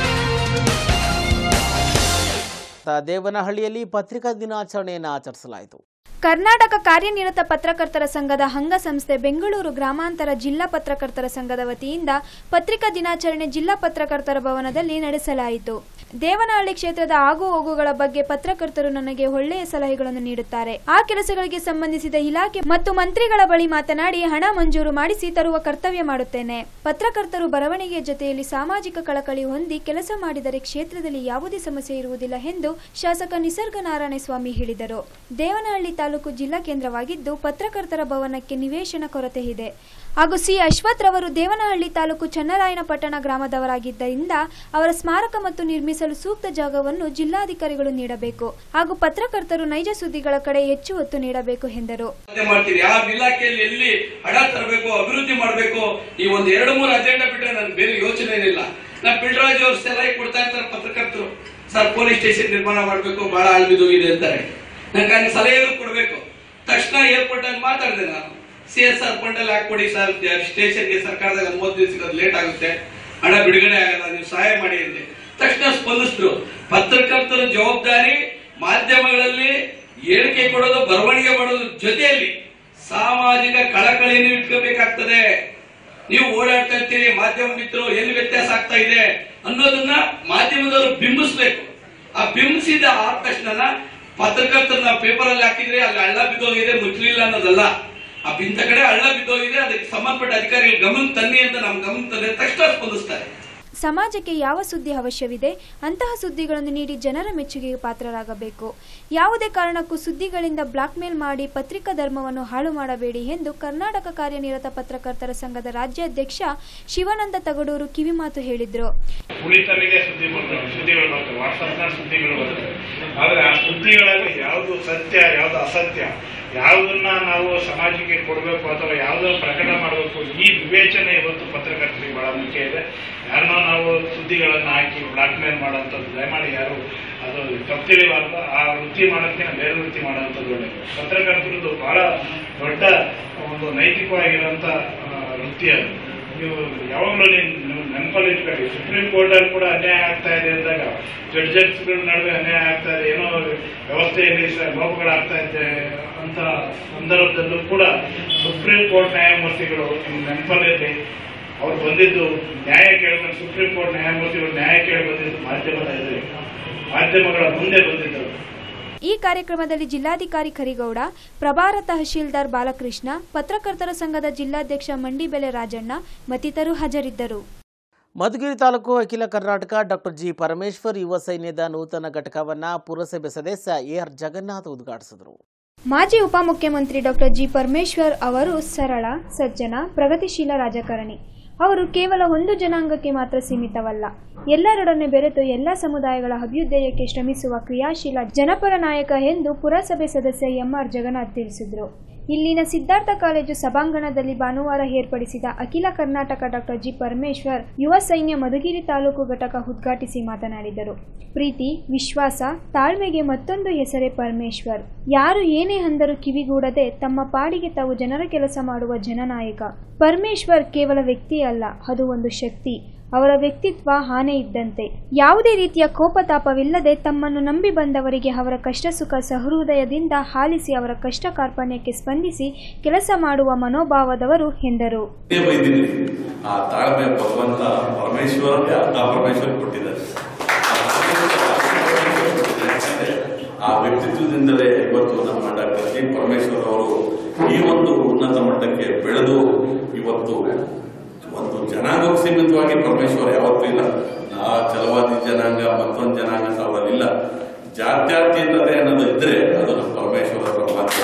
[SPEAKER 1] ದೇವನಹಳ್ಳಿಯಲ್ಲಿ ಪತ್ರಿಕಾ ದಿನಾಚರಣೆಯನ್ನು ಆಚರಿಸಲಾಯಿತು
[SPEAKER 5] ಕರ್ನಾಟಕ ಕಾರ್ಯನಿರತ ಪತ್ರಕರ್ತರ ಸಂಘದ ಅಂಗಸಂಸ್ಥೆ ಬೆಂಗಳೂರು ಗ್ರಾಮಾಂತರ ಜಿಲ್ಲಾ ಪತ್ರಕರ್ತರ ಸಂಘದ ವತಿಯಿಂದ ಪತ್ರಿಕಾ ದಿನಾಚರಣೆ ಜಿಲ್ಲಾ ಪತ್ರಕರ್ತರ ಭವನದಲ್ಲಿ ನಡೆಸಲಾಯಿತು ದೇವನಹಳ್ಳಿ ಕ್ಷೇತ್ರದ ಆಗು ಹೋಗುಗಳ ಬಗ್ಗೆ ಪತ್ರಕರ್ತರು ನನಗೆ ಒಳ್ಳೆಯ ಸಲಹೆಗಳನ್ನು ನೀಡುತ್ತಾರೆ ಆ ಕೆಲಸಗಳಿಗೆ ಸಂಬಂಧಿಸಿದ ಇಲಾಖೆ ಮತ್ತು ಮಂತ್ರಿಗಳ ಬಳಿ ಮಾತನಾಡಿ ಹಣ ಮಂಜೂರು ಮಾಡಿಸಿ ತರುವ ಕರ್ತವ್ಯ ಮಾಡುತ್ತೇನೆ ಪತ್ರಕರ್ತರು ಬರವಣಿಗೆಯ ಜೊತೆಯಲ್ಲಿ ಸಾಮಾಜಿಕ ಕಳಕಳಿ ಹೊಂದಿ ಕೆಲಸ ಮಾಡಿದರೆ ಕ್ಷೇತ್ರದಲ್ಲಿ ಯಾವುದೇ ಸಮಸ್ಯೆ ಇರುವುದಿಲ್ಲ ಎಂದು ಶಾಸಕ ನಿಸರ್ಗ ನಾರಾಯಣ ಸ್ವಾಮಿ ಹೇಳಿದರು ದೇವನಹಳ್ಳಿ ತಾಲೂಕು ಜಿಲ್ಲಾ ಕೇಂದ್ರವಾಗಿದ್ದು ಪತ್ರಕರ್ತರ ಭವನಕ್ಕೆ ನಿವೇಶನ ಕೊರತೆ ಇದೆ ಹಾಗೂ ಸಿ ಅಶ್ವಥ್ ರವರು ದೇವನಹಳ್ಳಿ ತಾಲೂಕು ಚನ್ನರಾಯನಪಟ್ಟಣ ಗ್ರಾಮದವರಾಗಿದ್ದರಿಂದ ಅವರ ಸ್ಮಾರಕ ಮತ್ತು ನಿರ್ಮಿಸಲು ಸೂಕ್ತ ಜಾಗವನ್ನು ಜಿಲ್ಲಾಧಿಕಾರಿಗಳು ನೀಡಬೇಕು ಹಾಗೂ ಪತ್ರಕರ್ತರು ನೈಜ ಸುದ್ದಿಗಳ ಕಡೆ ಹೆಚ್ಚು ಒತ್ತು ನೀಡಬೇಕು ಎಂದರು
[SPEAKER 8] ಸಾಧನೆ ಮಾಡ್ತೀರಿ ಯಾವ ಇಲಾಖೆಯಲ್ಲಿ ಎಲ್ಲಿ ಹಣ ತರಬೇಕು ಅಭಿವೃದ್ಧಿ ಮಾಡಬೇಕು ಈ ಒಂದು ಎರಡು ಮೂರು ಅಜೆಂಡಾ ಬಿಟ್ರೆ ನನ್ಗೆ ಬೇರೆ ಯೋಚನೆ ಏನಿಲ್ಲ ನಾ ಬಿಲ್ರಾಜ್ ಅವ್ರು ಸಲಹೆ ಕೊಡ್ತಾ ಇರ್ತಾರೆ ಪತ್ರಕರ್ತರು ಸರ್ ಪೊಲೀಸ್ ಸ್ಟೇಷನ್ ನಿರ್ಮಾಣ ಮಾಡಬೇಕು ಬಹಳ ಆಳ್ಬಿದೋಗಿದೆ ಅಂತಾರೆ ನಂಗೆ ಹಂಗೆ ಸಲಹೆ ಕೊಡಬೇಕು ತಕ್ಷಣ ಏರ್ಪೋರ್ಟ್ ಅಲ್ಲಿ ಮಾತಾಡಿದೆ ನಾನು ಸಿ ಎಸ್ ಆರ್ ಫಂಡ್ ಅಲ್ಲಿ ಹಾಕೊಡಿ ಸರ್ ಸ್ಟೇಷನ್ಗೆ ಸರ್ಕಾರದಾಗ ಮೂವತ್ತು ದಿವಸ ಸಿಗೋದು ಲೇಟ್ ಆಗುತ್ತೆ ಹಣ ಬಿಡುಗಡೆ ಆಗಲ್ಲ ನೀವು ಸಹಾಯ ಮಾಡಿ ಅಂದೆ ತಕ್ಷಣ ಸ್ಪಂದಿಸಿದ್ರು ಪತ್ರಕರ್ತರ ಜವಾಬ್ದಾರಿ ಮಾಧ್ಯಮಗಳಲ್ಲಿ ಹೇಳಿಕೆ ಕೊಡೋದು ಬರವಣಿಗೆ ಮಾಡೋದ್ರ ಜೊತೆಯಲ್ಲಿ ಸಾಮಾಜಿಕ ಕಳಕಳಿಯನ್ನು ಇಟ್ಕೋಬೇಕಾಗ್ತದೆ ನೀವು ಓಡಾಡ್ತಾ ಇರ್ತೀರಿ ಮಾಧ್ಯಮ ಮಿತ್ರರು ಎಲ್ಲಿ ವ್ಯತ್ಯಾಸ ಆಗ್ತಾ ಇದೆ ಅನ್ನೋದನ್ನ ಮಾಧ್ಯಮದವರು ಬಿಂಬಿಸ್ಬೇಕು ಆ ಬಿಂಬಿಸಿದ ಆದ ತಕ್ಷಣ ಪತ್ರಕರ್ತರನ್ನ ಪೇಪರ್ ಅಲ್ಲಿ ಹಾಕಿದ್ರೆ ಅಲ್ಲಿ ಹಳ್ಳ ಬಿದ್ದೋಗಿದೆ ಮುಚ್ಚಲಿಲ್ಲ ಅನ್ನೋದಲ್ಲ ಆ ಇಂಥ ಕಡೆ ಹಳ್ಳ ಬಿದ್ದೋಗಿದೆ ಅದಕ್ಕೆ ಸಂಬಂಧಪಟ್ಟ ಅಧಿಕಾರಿಗಳು ಗಮನ ತನ್ನಿ ಅಂತ ನಮ್ ಗಮನ ತಂದ್ರೆ ತಕ್ಷಣ ಸ್ಪಂದಿಸ್ತಾರೆ
[SPEAKER 5] ಸಮಾಜಕ್ಕೆ ಯಾವ ಸುದ್ದಿ ಅವಶ್ಯವಿದೆ ಅಂತಹ ಸುದ್ದಿಗಳನ್ನು ನೀಡಿ ಜನರ ಮೆಚ್ಚುಗೆಗೆ ಪಾತ್ರರಾಗಬೇಕು ಯಾವುದೇ ಕಾರಣಕ್ಕೂ ಸುದ್ದಿಗಳಿಂದ ಬ್ಲಾಕ್ಮೇಲ್ ಮಾಡಿ ಪತ್ರಿಕಾ ಧರ್ಮವನ್ನು ಹಾಳು ಮಾಡಬೇಡಿ ಎಂದು ಕರ್ನಾಟಕ ಕಾರ್ಯನಿರತ ಪತ್ರಕರ್ತರ ಸಂಘದ ರಾಜ್ಯಾಧ್ಯಕ್ಷ ಶಿವಾನಂದ ತಗಡೂರು ಕಿವಿಮಾತು ಹೇಳಿದರು
[SPEAKER 9] ಉಳಿತಲ್ಲಿಗೆ ಸುದ್ದಿ ಬರ್ತವೆ ಸುದ್ದಿಗಳು ಬರ್ತವೆ ವಾಟ್ಸಪ್ನ ಸುದ್ದಿಗಳು ಬರ್ತವೆ ಆದ್ರೆ ಆ ಸುದ್ದಿಗಳಲ್ಲಿ ಯಾವುದು ಸತ್ಯ ಯಾವುದು ಅಸತ್ಯ ಯಾವುದನ್ನ ನಾವು ಸಮಾಜಕ್ಕೆ ಕೊಡಬೇಕು ಅಥವಾ ಯಾವುದನ್ನ ಪ್ರಕಟ ಮಾಡಬೇಕು ಈ ವಿವೇಚನೆ ಇವತ್ತು ಪತ್ರಕರ್ತರಿಗೆ ಬಹಳ ಮುಖ್ಯ ಇದೆ ಯಾರನ್ನೋ ನಾವು ಸುದ್ದಿಗಳನ್ನು ಹಾಕಿ ಬ್ಲಾಕ್ ಮೇಲ್ ಮಾಡೋಂಥದ್ದು ದಯಮಾಡಿ ಯಾರು ಅದು ತಪ್ಪು ತಿಳಿಬಾರ್ದು ಆ ವೃತ್ತಿ ಮಾಡೋದಕ್ಕೆ ಬೇರೆ ವೃತ್ತಿ ಮಾಡೋಂಥದ್ದು ಒಳ್ಳೆಯದು ಪತ್ರಕರ್ತರದ್ದು ಬಹಳ ದೊಡ್ಡ ಒಂದು ನೈತಿಕವಾಗಿರುವಂತ ಆ, ವೃತ್ತಿ ಅದು ನೀವು ಯಾವಾಗಲೂ ನೀವು ನೆನಪಲ್ಲಿ ಇಟ್ಕೊಳ್ಳಿ ಸುಪ್ರೀಂ ಕೋರ್ಟ್ ಅಲ್ಲಿ ಕೂಡ ಅನ್ಯಾಯ ಆಗ್ತಾ ಇದೆ ಅಂದಾಗ ಜಡ್ಜಸ್ ಗಳ ನಡುವೆ ಅನ್ಯಾಯ ಆಗ್ತಾ ಇದೆ ಏನೋ ವ್ಯವಸ್ಥೆಯಲ್ಲಿ ಸ- ಲೋಪಗಳಾಗ್ತಾ ಇದೆ ಅಂತ ಸಂದರ್ಭದಲ್ಲೂ ಕೂಡ ಸುಪ್ರೀಂ ಕೋರ್ಟ್ ನ್ಯಾಯಮೂರ್ತಿಗಳು ನಿಮ್ಗೆ ನೆನಪಲ್ಲಿರಲಿ ಅವ್ರು ಬಂದಿದ್ದು ನ್ಯಾಯ ಕೇಳ್ಕೊಂಡು ಸುಪ್ರೀಂ ಕೋರ್ಟ್ ನ್ಯಾಯಮೂರ್ತಿಗಳು ನ್ಯಾಯ ಕೇಳಿ ಬಂದಿದ್ದು ಮಾಧ್ಯಮದ ಎದುರು ಮಾಧ್ಯಮಗಳ ಮುಂದೆ ಬಂದಿದ್ದರು
[SPEAKER 5] ಈ ಕಾರ್ಯಕ್ರಮದಲ್ಲಿ ಜಿಲ್ಲಾಧಿಕಾರಿ ಕರಿಗೌಡ ಪ್ರಭಾರ ತಹಶೀಲ್ದಾರ್ ಬಾಲಕೃಷ್ಣ ಪತ್ರಕರ್ತರ ಸಂಘದ ಜಿಲ್ಲಾಧ್ಯಕ್ಷ ಮಂಡಿಬೆಲೆ ರಾಜಣ್ಣ ಮತ್ತಿತರರು ಹಾಜರಿದ್ದರು
[SPEAKER 1] ಮಧುಗಿರಿ ತಾಲೂಕು ಅಖಿಲ ಕರ್ನಾಟಕ ಡಾಕ್ಟರ್ ಜಿ ಪರಮೇಶ್ವರ್ ಯುವ ಸೈನ್ಯದ ನೂತನ ಘಟಕವನ್ನು ಪುರಸಭೆ ಸದಸ್ಯ ಎ ಆರ್ ಜಗನ್ನಾಥ್ ಉದ್ಘಾಟಿಸಿದರು
[SPEAKER 5] ಮಾಜಿ ಉಪಮುಖ್ಯಮಂತ್ರಿ ಡಾಕ್ಟರ್ ಜಿ ಪರಮೇಶ್ವರ್ ಅವರು ಸರಳ ಸಜ್ಜನ ಪ್ರಗತಿಶೀಲ ರಾಜಕಾರಣಿ ಅವರು ಕೇವಲ ಒಂದು ಜನಾಂಗಕ್ಕೆ ಮಾತ್ರ ಸೀಮಿತವಲ್ಲ ಎಲ್ಲರೊಡನೆ ಬೆರೆತು ಎಲ್ಲ ಸಮುದಾಯಗಳ ಅಭ್ಯುದಯಕ್ಕೆ ಶ್ರಮಿಸುವ ಕ್ರಿಯಾಶೀಲ ಜನಪರ ನಾಯಕ ಎಂದು ಪುರಸಭೆ ಸದಸ್ಯ ಎಂಆರ್ ಜಗನ್ನಾಥ್ ತಿಳಿಸಿದರು ಇಲ್ಲಿನ ಸಿದ್ಧಾರ್ಥ ಕಾಲೇಜು ಸಭಾಂಗಣದಲ್ಲಿ ಭಾನುವಾರ ಏರ್ಪಡಿಸಿದ ಅಖಿಲ ಕರ್ನಾಟಕ ಡಾಕ್ಟರ್ ಜಿ ಪರಮೇಶ್ವರ್ ಯುವ ಸೈನ್ಯ ಮಧುಗಿರಿ ತಾಲೂಕು ಘಟಕ ಉದ್ಘಾಟಿಸಿ ಮಾತನಾಡಿದರು ಪ್ರೀತಿ ವಿಶ್ವಾಸ ತಾಳ್ಮೆಗೆ ಮತ್ತೊಂದು ಹೆಸರೇ ಪರಮೇಶ್ವರ್ ಯಾರು ಏನೇ ಅಂದರೂ ಕಿವಿಗೂಡದೆ ತಮ್ಮ ಪಾಡಿಗೆ ತಾವು ಜನರ ಕೆಲಸ ಮಾಡುವ ಜನನಾಯಕ ಪರಮೇಶ್ವರ್ ಕೇವಲ ವ್ಯಕ್ತಿ ಅಲ್ಲ ಅದು ಒಂದು ಶಕ್ತಿ ಅವರ ವ್ಯಕ್ತಿತ್ವ ಆನೆ ಇದ್ದಂತೆ ಯಾವುದೇ ರೀತಿಯ ಕೋಪತಾಪವಿಲ್ಲದೆ ತಮ್ಮನ್ನು ನಂಬಿ ಬಂದವರಿಗೆ ಅವರ ಕಷ್ಟ ಸುಖ ಸಹೃದಯದಿಂದ ಆಲಿಸಿ ಅವರ ಕಷ್ಟ ಕಾರ್ಪಣ್ಯಕ್ಕೆ ಸ್ಪಂದಿಸಿ ಕೆಲಸ ಮಾಡುವ ಮನೋಭಾವದವರು ಎಂದರು
[SPEAKER 10] ಏನೇ ಬೈದಿರ್ಲಿ ಆ ತಾಳ್ಮೆ ಭಗವಂತ ಪರಮೇಶ್ವರನೇ ಆ ಪರಮೇಶ್ವರ ಕೊಟ್ಟಿದ್ದಾರೆ ಯಾಕಂದ್ರೆ ಆ ವ್ಯಕ್ತಿತ್ವದಿಂದಲೇ ಇವತ್ತು ನಮ್ಮ ಡಾಕ್ಟರ್ ಜಿ ಪರಮೇಶ್ವರ್ ಅವರು ಈ ಒಂದು ಉನ್ನತ ಮಟ್ಟಕ್ಕೆ ಬೆಳೆದು ಇವತ್ತು ಒಂದು ಜನಾಂಗಕ್ಕೆ ಸೀಮಿತವಾಗಿ ಪರಮೇಶ್ವರ ಯಾವತ್ತೂ ಇಲ್ಲ ಆ ಛಲವಾದಿ ಜನಾಂಗ ಮತ್ತೊಂದು ಜನಾಂಗ ಅವರಲ್ಲಿಲ್ಲ ಜಾತ್ಯಾತೀತತೆ ಅನ್ನೋದು ಇದ್ರೆ ಅದು ನಮ್ಮ ಪರಮೇಶ್ವರ ಮಾತ್ರ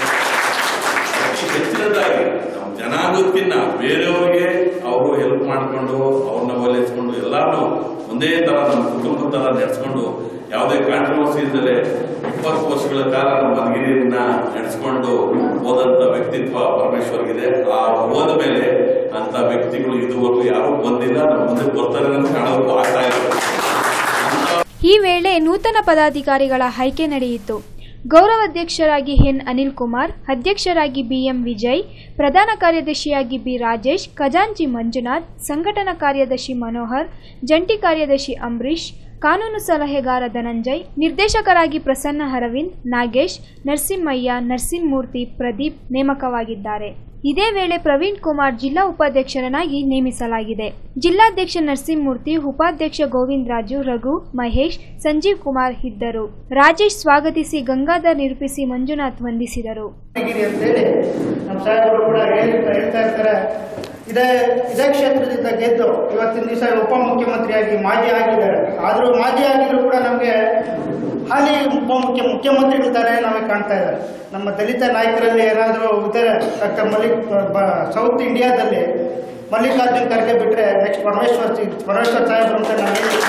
[SPEAKER 10] ಹೆಚ್ಚಿನದಾಗಿ ನಮ್ಮ ಜನಾಂಗಕ್ಕಿನ್ನ ಬೇರೆಯವರಿಗೆ ಅವರು ಹೆಲ್ಪ್ ಮಾಡಿಕೊಂಡು ಅವ್ರನ್ನ ಓಲೈಸ್ಕೊಂಡು ಎಲ್ಲಾನು ಒಂದೇ ತರ ನಮ್ಮ ಕುಟುಂಬ ತರ ನಡೆಸ್ಕೊಂಡು ಯಾವುದೇ ಕಾಂಟ್ರವರ್ಸಿ ಇಲ್ಲದೆ ಇಪ್ಪತ್ತು ವರ್ಷಗಳ ಕಾಲ ನಮ್ಮ ಮಧುಗಿರಿಯನ್ನ ನಡೆಸ್ಕೊಂಡು ಹೋದಂತ ವ್ಯಕ್ತಿತ್ವ ಪರಮೇಶ್ವರ್ಗಿದೆ ಆ ಹೋದ ಮೇಲೆ ಅಂತ ವ್ಯಕ್ತಿಗಳು ಇದುವರೆಗೂ ಯಾರು ಬಂದಿಲ್ಲ ನಮ್ಮ ಮುಂದೆ ಬರ್ತಾರೆ ಅಂತ ಕಾಣೋದು ಆಗ್ತಾ ಇಲ್ಲ
[SPEAKER 5] ಈ ವೇಳೆ ನೂತನ ಪದಾಧಿಕಾರಿಗಳ ಆಯ್ಕೆ ನಡೆಯಿತು ಗೌರವಾಧ್ಯಕ್ಷರಾಗಿ ಎನ್ ಅನಿಲ್ ಕುಮಾರ್ ಅಧ್ಯಕ್ಷರಾಗಿ ಬಿಎಂ ವಿಜಯ್ ಪ್ರಧಾನ ಕಾರ್ಯದರ್ಶಿಯಾಗಿ ಬಿ ರಾಜೇಶ್ ಖಜಾಂಚಿ ಮಂಜುನಾಥ್ ಸಂಘಟನಾ ಕಾರ್ಯದರ್ಶಿ ಮನೋಹರ್ ಜಂಟಿ ಕಾರ್ಯದರ್ಶಿ ಅಂಬರೀಶ್ ಕಾನೂನು ಸಲಹೆಗಾರ ಧನಂಜಯ್ ನಿರ್ದೇಶಕರಾಗಿ ಪ್ರಸನ್ನ ಅರವಿಂದ್ ನಾಗೇಶ್ ನರಸಿಂಹಯ್ಯ ನರಸಿಂಹಮೂರ್ತಿ ಪ್ರದೀಪ್ ನೇಮಕವಾಗಿದ್ದಾರೆ ಇದೇ ವೇಳೆ ಪ್ರವೀಣ್ ಕುಮಾರ್ ಜಿಲ್ಲಾ ಉಪಾಧ್ಯಕ್ಷರನ್ನಾಗಿ ನೇಮಿಸಲಾಗಿದೆ ಜಿಲ್ಲಾಧ್ಯಕ್ಷ ನರಸಿಂಹಮೂರ್ತಿ ಉಪಾಧ್ಯಕ್ಷ ಗೋವಿಂದ್ ರಾಜು ರಘು ಮಹೇಶ್ ಸಂಜೀವ್ ಕುಮಾರ್ ಇದ್ದರು ರಾಜೇಶ್ ಸ್ವಾಗತಿಸಿ ಗಂಗಾಧರ್ ನಿರೂಪಿಸಿ ಮಂಜುನಾಥ್ ವಂದಿಸಿದರು
[SPEAKER 11] ಗಿರಿ ಅಂತೇಳಿ ನಮ್ಮ ಸಾಹೇಬರು ಕೂಡ ಹೇಳ್ತಾ ಹೇಳ್ತಾ ಇರ್ತಾರೆ ಇದೇ ಇದೇ ಕ್ಷೇತ್ರದಿಂದ ಗೆದ್ದು ಇವತ್ತಿನ ದಿವಸ ಉಪಮುಖ್ಯಮಂತ್ರಿಯಾಗಿ ಮಾಜಿ ಆಗಿದ್ದಾರೆ ಆದರೂ ಮಾಜಿ ಆಗಿದ್ರು ಕೂಡ ನಮಗೆ ಹಾಲಿ ಉಪಮುಖ್ಯ ಮುಖ್ಯಮಂತ್ರಿಗಳಿದ್ದಾರೆ ನಮಗೆ ಕಾಣ್ತಾ ಇದ್ದಾರೆ ನಮ್ಮ ದಲಿತ ನಾಯಕರಲ್ಲಿ ಏನಾದರೂ ಇದ್ದಾರೆ ಡಾಕ್ಟರ್ ಮಲ್ಲಿಕ್ ಬ- ಸೌತ್ ಇಂಡಿಯಾದಲ್ಲಿ ಮಲ್ಲಿಕಾರ್ಜುನ್ ಖರ್ಗೆ ಬಿಟ್ಟರೆ ನೆಕ್ಸ್ಟ್ ಪರಮೇಶ್ವರ್ ಸಿ- ಪರಮೇಶ್ವರ್ ಸಾಹೇಬರು ಅಂತ ನಾವು ಹೇಳ್ತೀವಿ.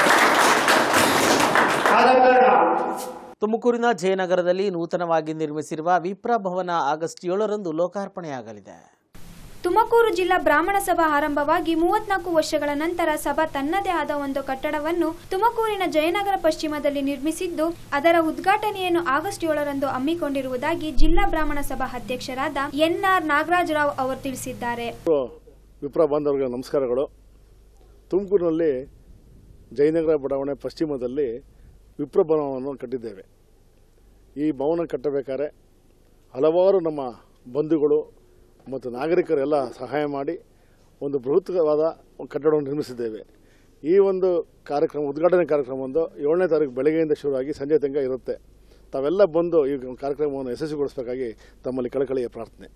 [SPEAKER 11] ಆದ ಕಾರಣ
[SPEAKER 1] ತುಮಕೂರಿನ ಜಯನಗರದಲ್ಲಿ ನೂತನವಾಗಿ ನಿರ್ಮಿಸಿರುವ ವಿಪ್ರ ಭವನ ಆಗಸ್ಟ್ ಏಳರಂದು ಲೋಕಾರ್ಪಣೆಯಾಗಲಿದೆ
[SPEAKER 5] ತುಮಕೂರು ಜಿಲ್ಲಾ ಬ್ರಾಹ್ಮಣ ಸಭಾ ಆರಂಭವಾಗಿ ಮೂವತ್ನಾಲ್ಕು ವರ್ಷಗಳ ನಂತರ ಸಭಾ ತನ್ನದೇ ಆದ ಒಂದು ಕಟ್ಟಡವನ್ನು ತುಮಕೂರಿನ ಜಯನಗರ ಪಶ್ಚಿಮದಲ್ಲಿ ನಿರ್ಮಿಸಿದ್ದು ಅದರ ಉದ್ಘಾಟನೆಯನ್ನು ಆಗಸ್ಟ್ ಏಳರಂದು ಹಮ್ಮಿಕೊಂಡಿರುವುದಾಗಿ ಜಿಲ್ಲಾ ಬ್ರಾಹ್ಮಣ ಸಭಾ ಅಧ್ಯಕ್ಷರಾದ ಎನ್ಆರ್ ನಾಗರಾಜರಾವ್ ಅವರು ತಿಳಿಸಿದ್ದಾರೆ
[SPEAKER 12] ವಿಪ್ರ ಬಾಂಧವರಿಗೆ ನಮಸ್ಕಾರಗಳು ತುಮಕೂರಿನಲ್ಲಿ ಜಯನಗರ ಬಡಾವಣೆ ಪಶ್ಚಿಮದಲ್ಲಿ ವಿಪ್ರ ಭವನವನ್ನು ಕಟ್ಟಿದ್ದೇವೆ ಈ ಭವನ ಕಟ್ಟಬೇಕಾದ್ರೆ ಹಲವಾರು ನಮ್ಮ ಬಂಧುಗಳು ಮತ್ತು ನಾಗರಿಕರೆಲ್ಲ ಸಹಾಯ ಮಾಡಿ ಒಂದು ಬೃಹತ್ವಾದ ಒಂದು ಕಟ್ಟಡವನ್ನು ನಿರ್ಮಿಸಿದ್ದೇವೆ ಈ ಒಂದು ಕಾರ್ಯಕ್ರಮ ಉದ್ಘಾಟನೆ ಕಾರ್ಯಕ್ರಮ ಒಂದು ಏಳನೇ ತಾರೀಕು ಬೆಳಗ್ಗೆಯಿಂದ ಶುರುವಾಗಿ ಸಂಜೆ ತನಕ ಇರುತ್ತೆ ತಾವೆಲ್ಲ ಬಂದು ಈ ಕಾರ್ಯಕ್ರಮವನ್ನು ಯಶಸ್ವಿಗೊಳಿಸಬೇಕಾಗಿ ತಮ್ಮಲ್ಲಿ ಕಳಕಳಿಯ ಪ್ರಾರ್ಥನೆ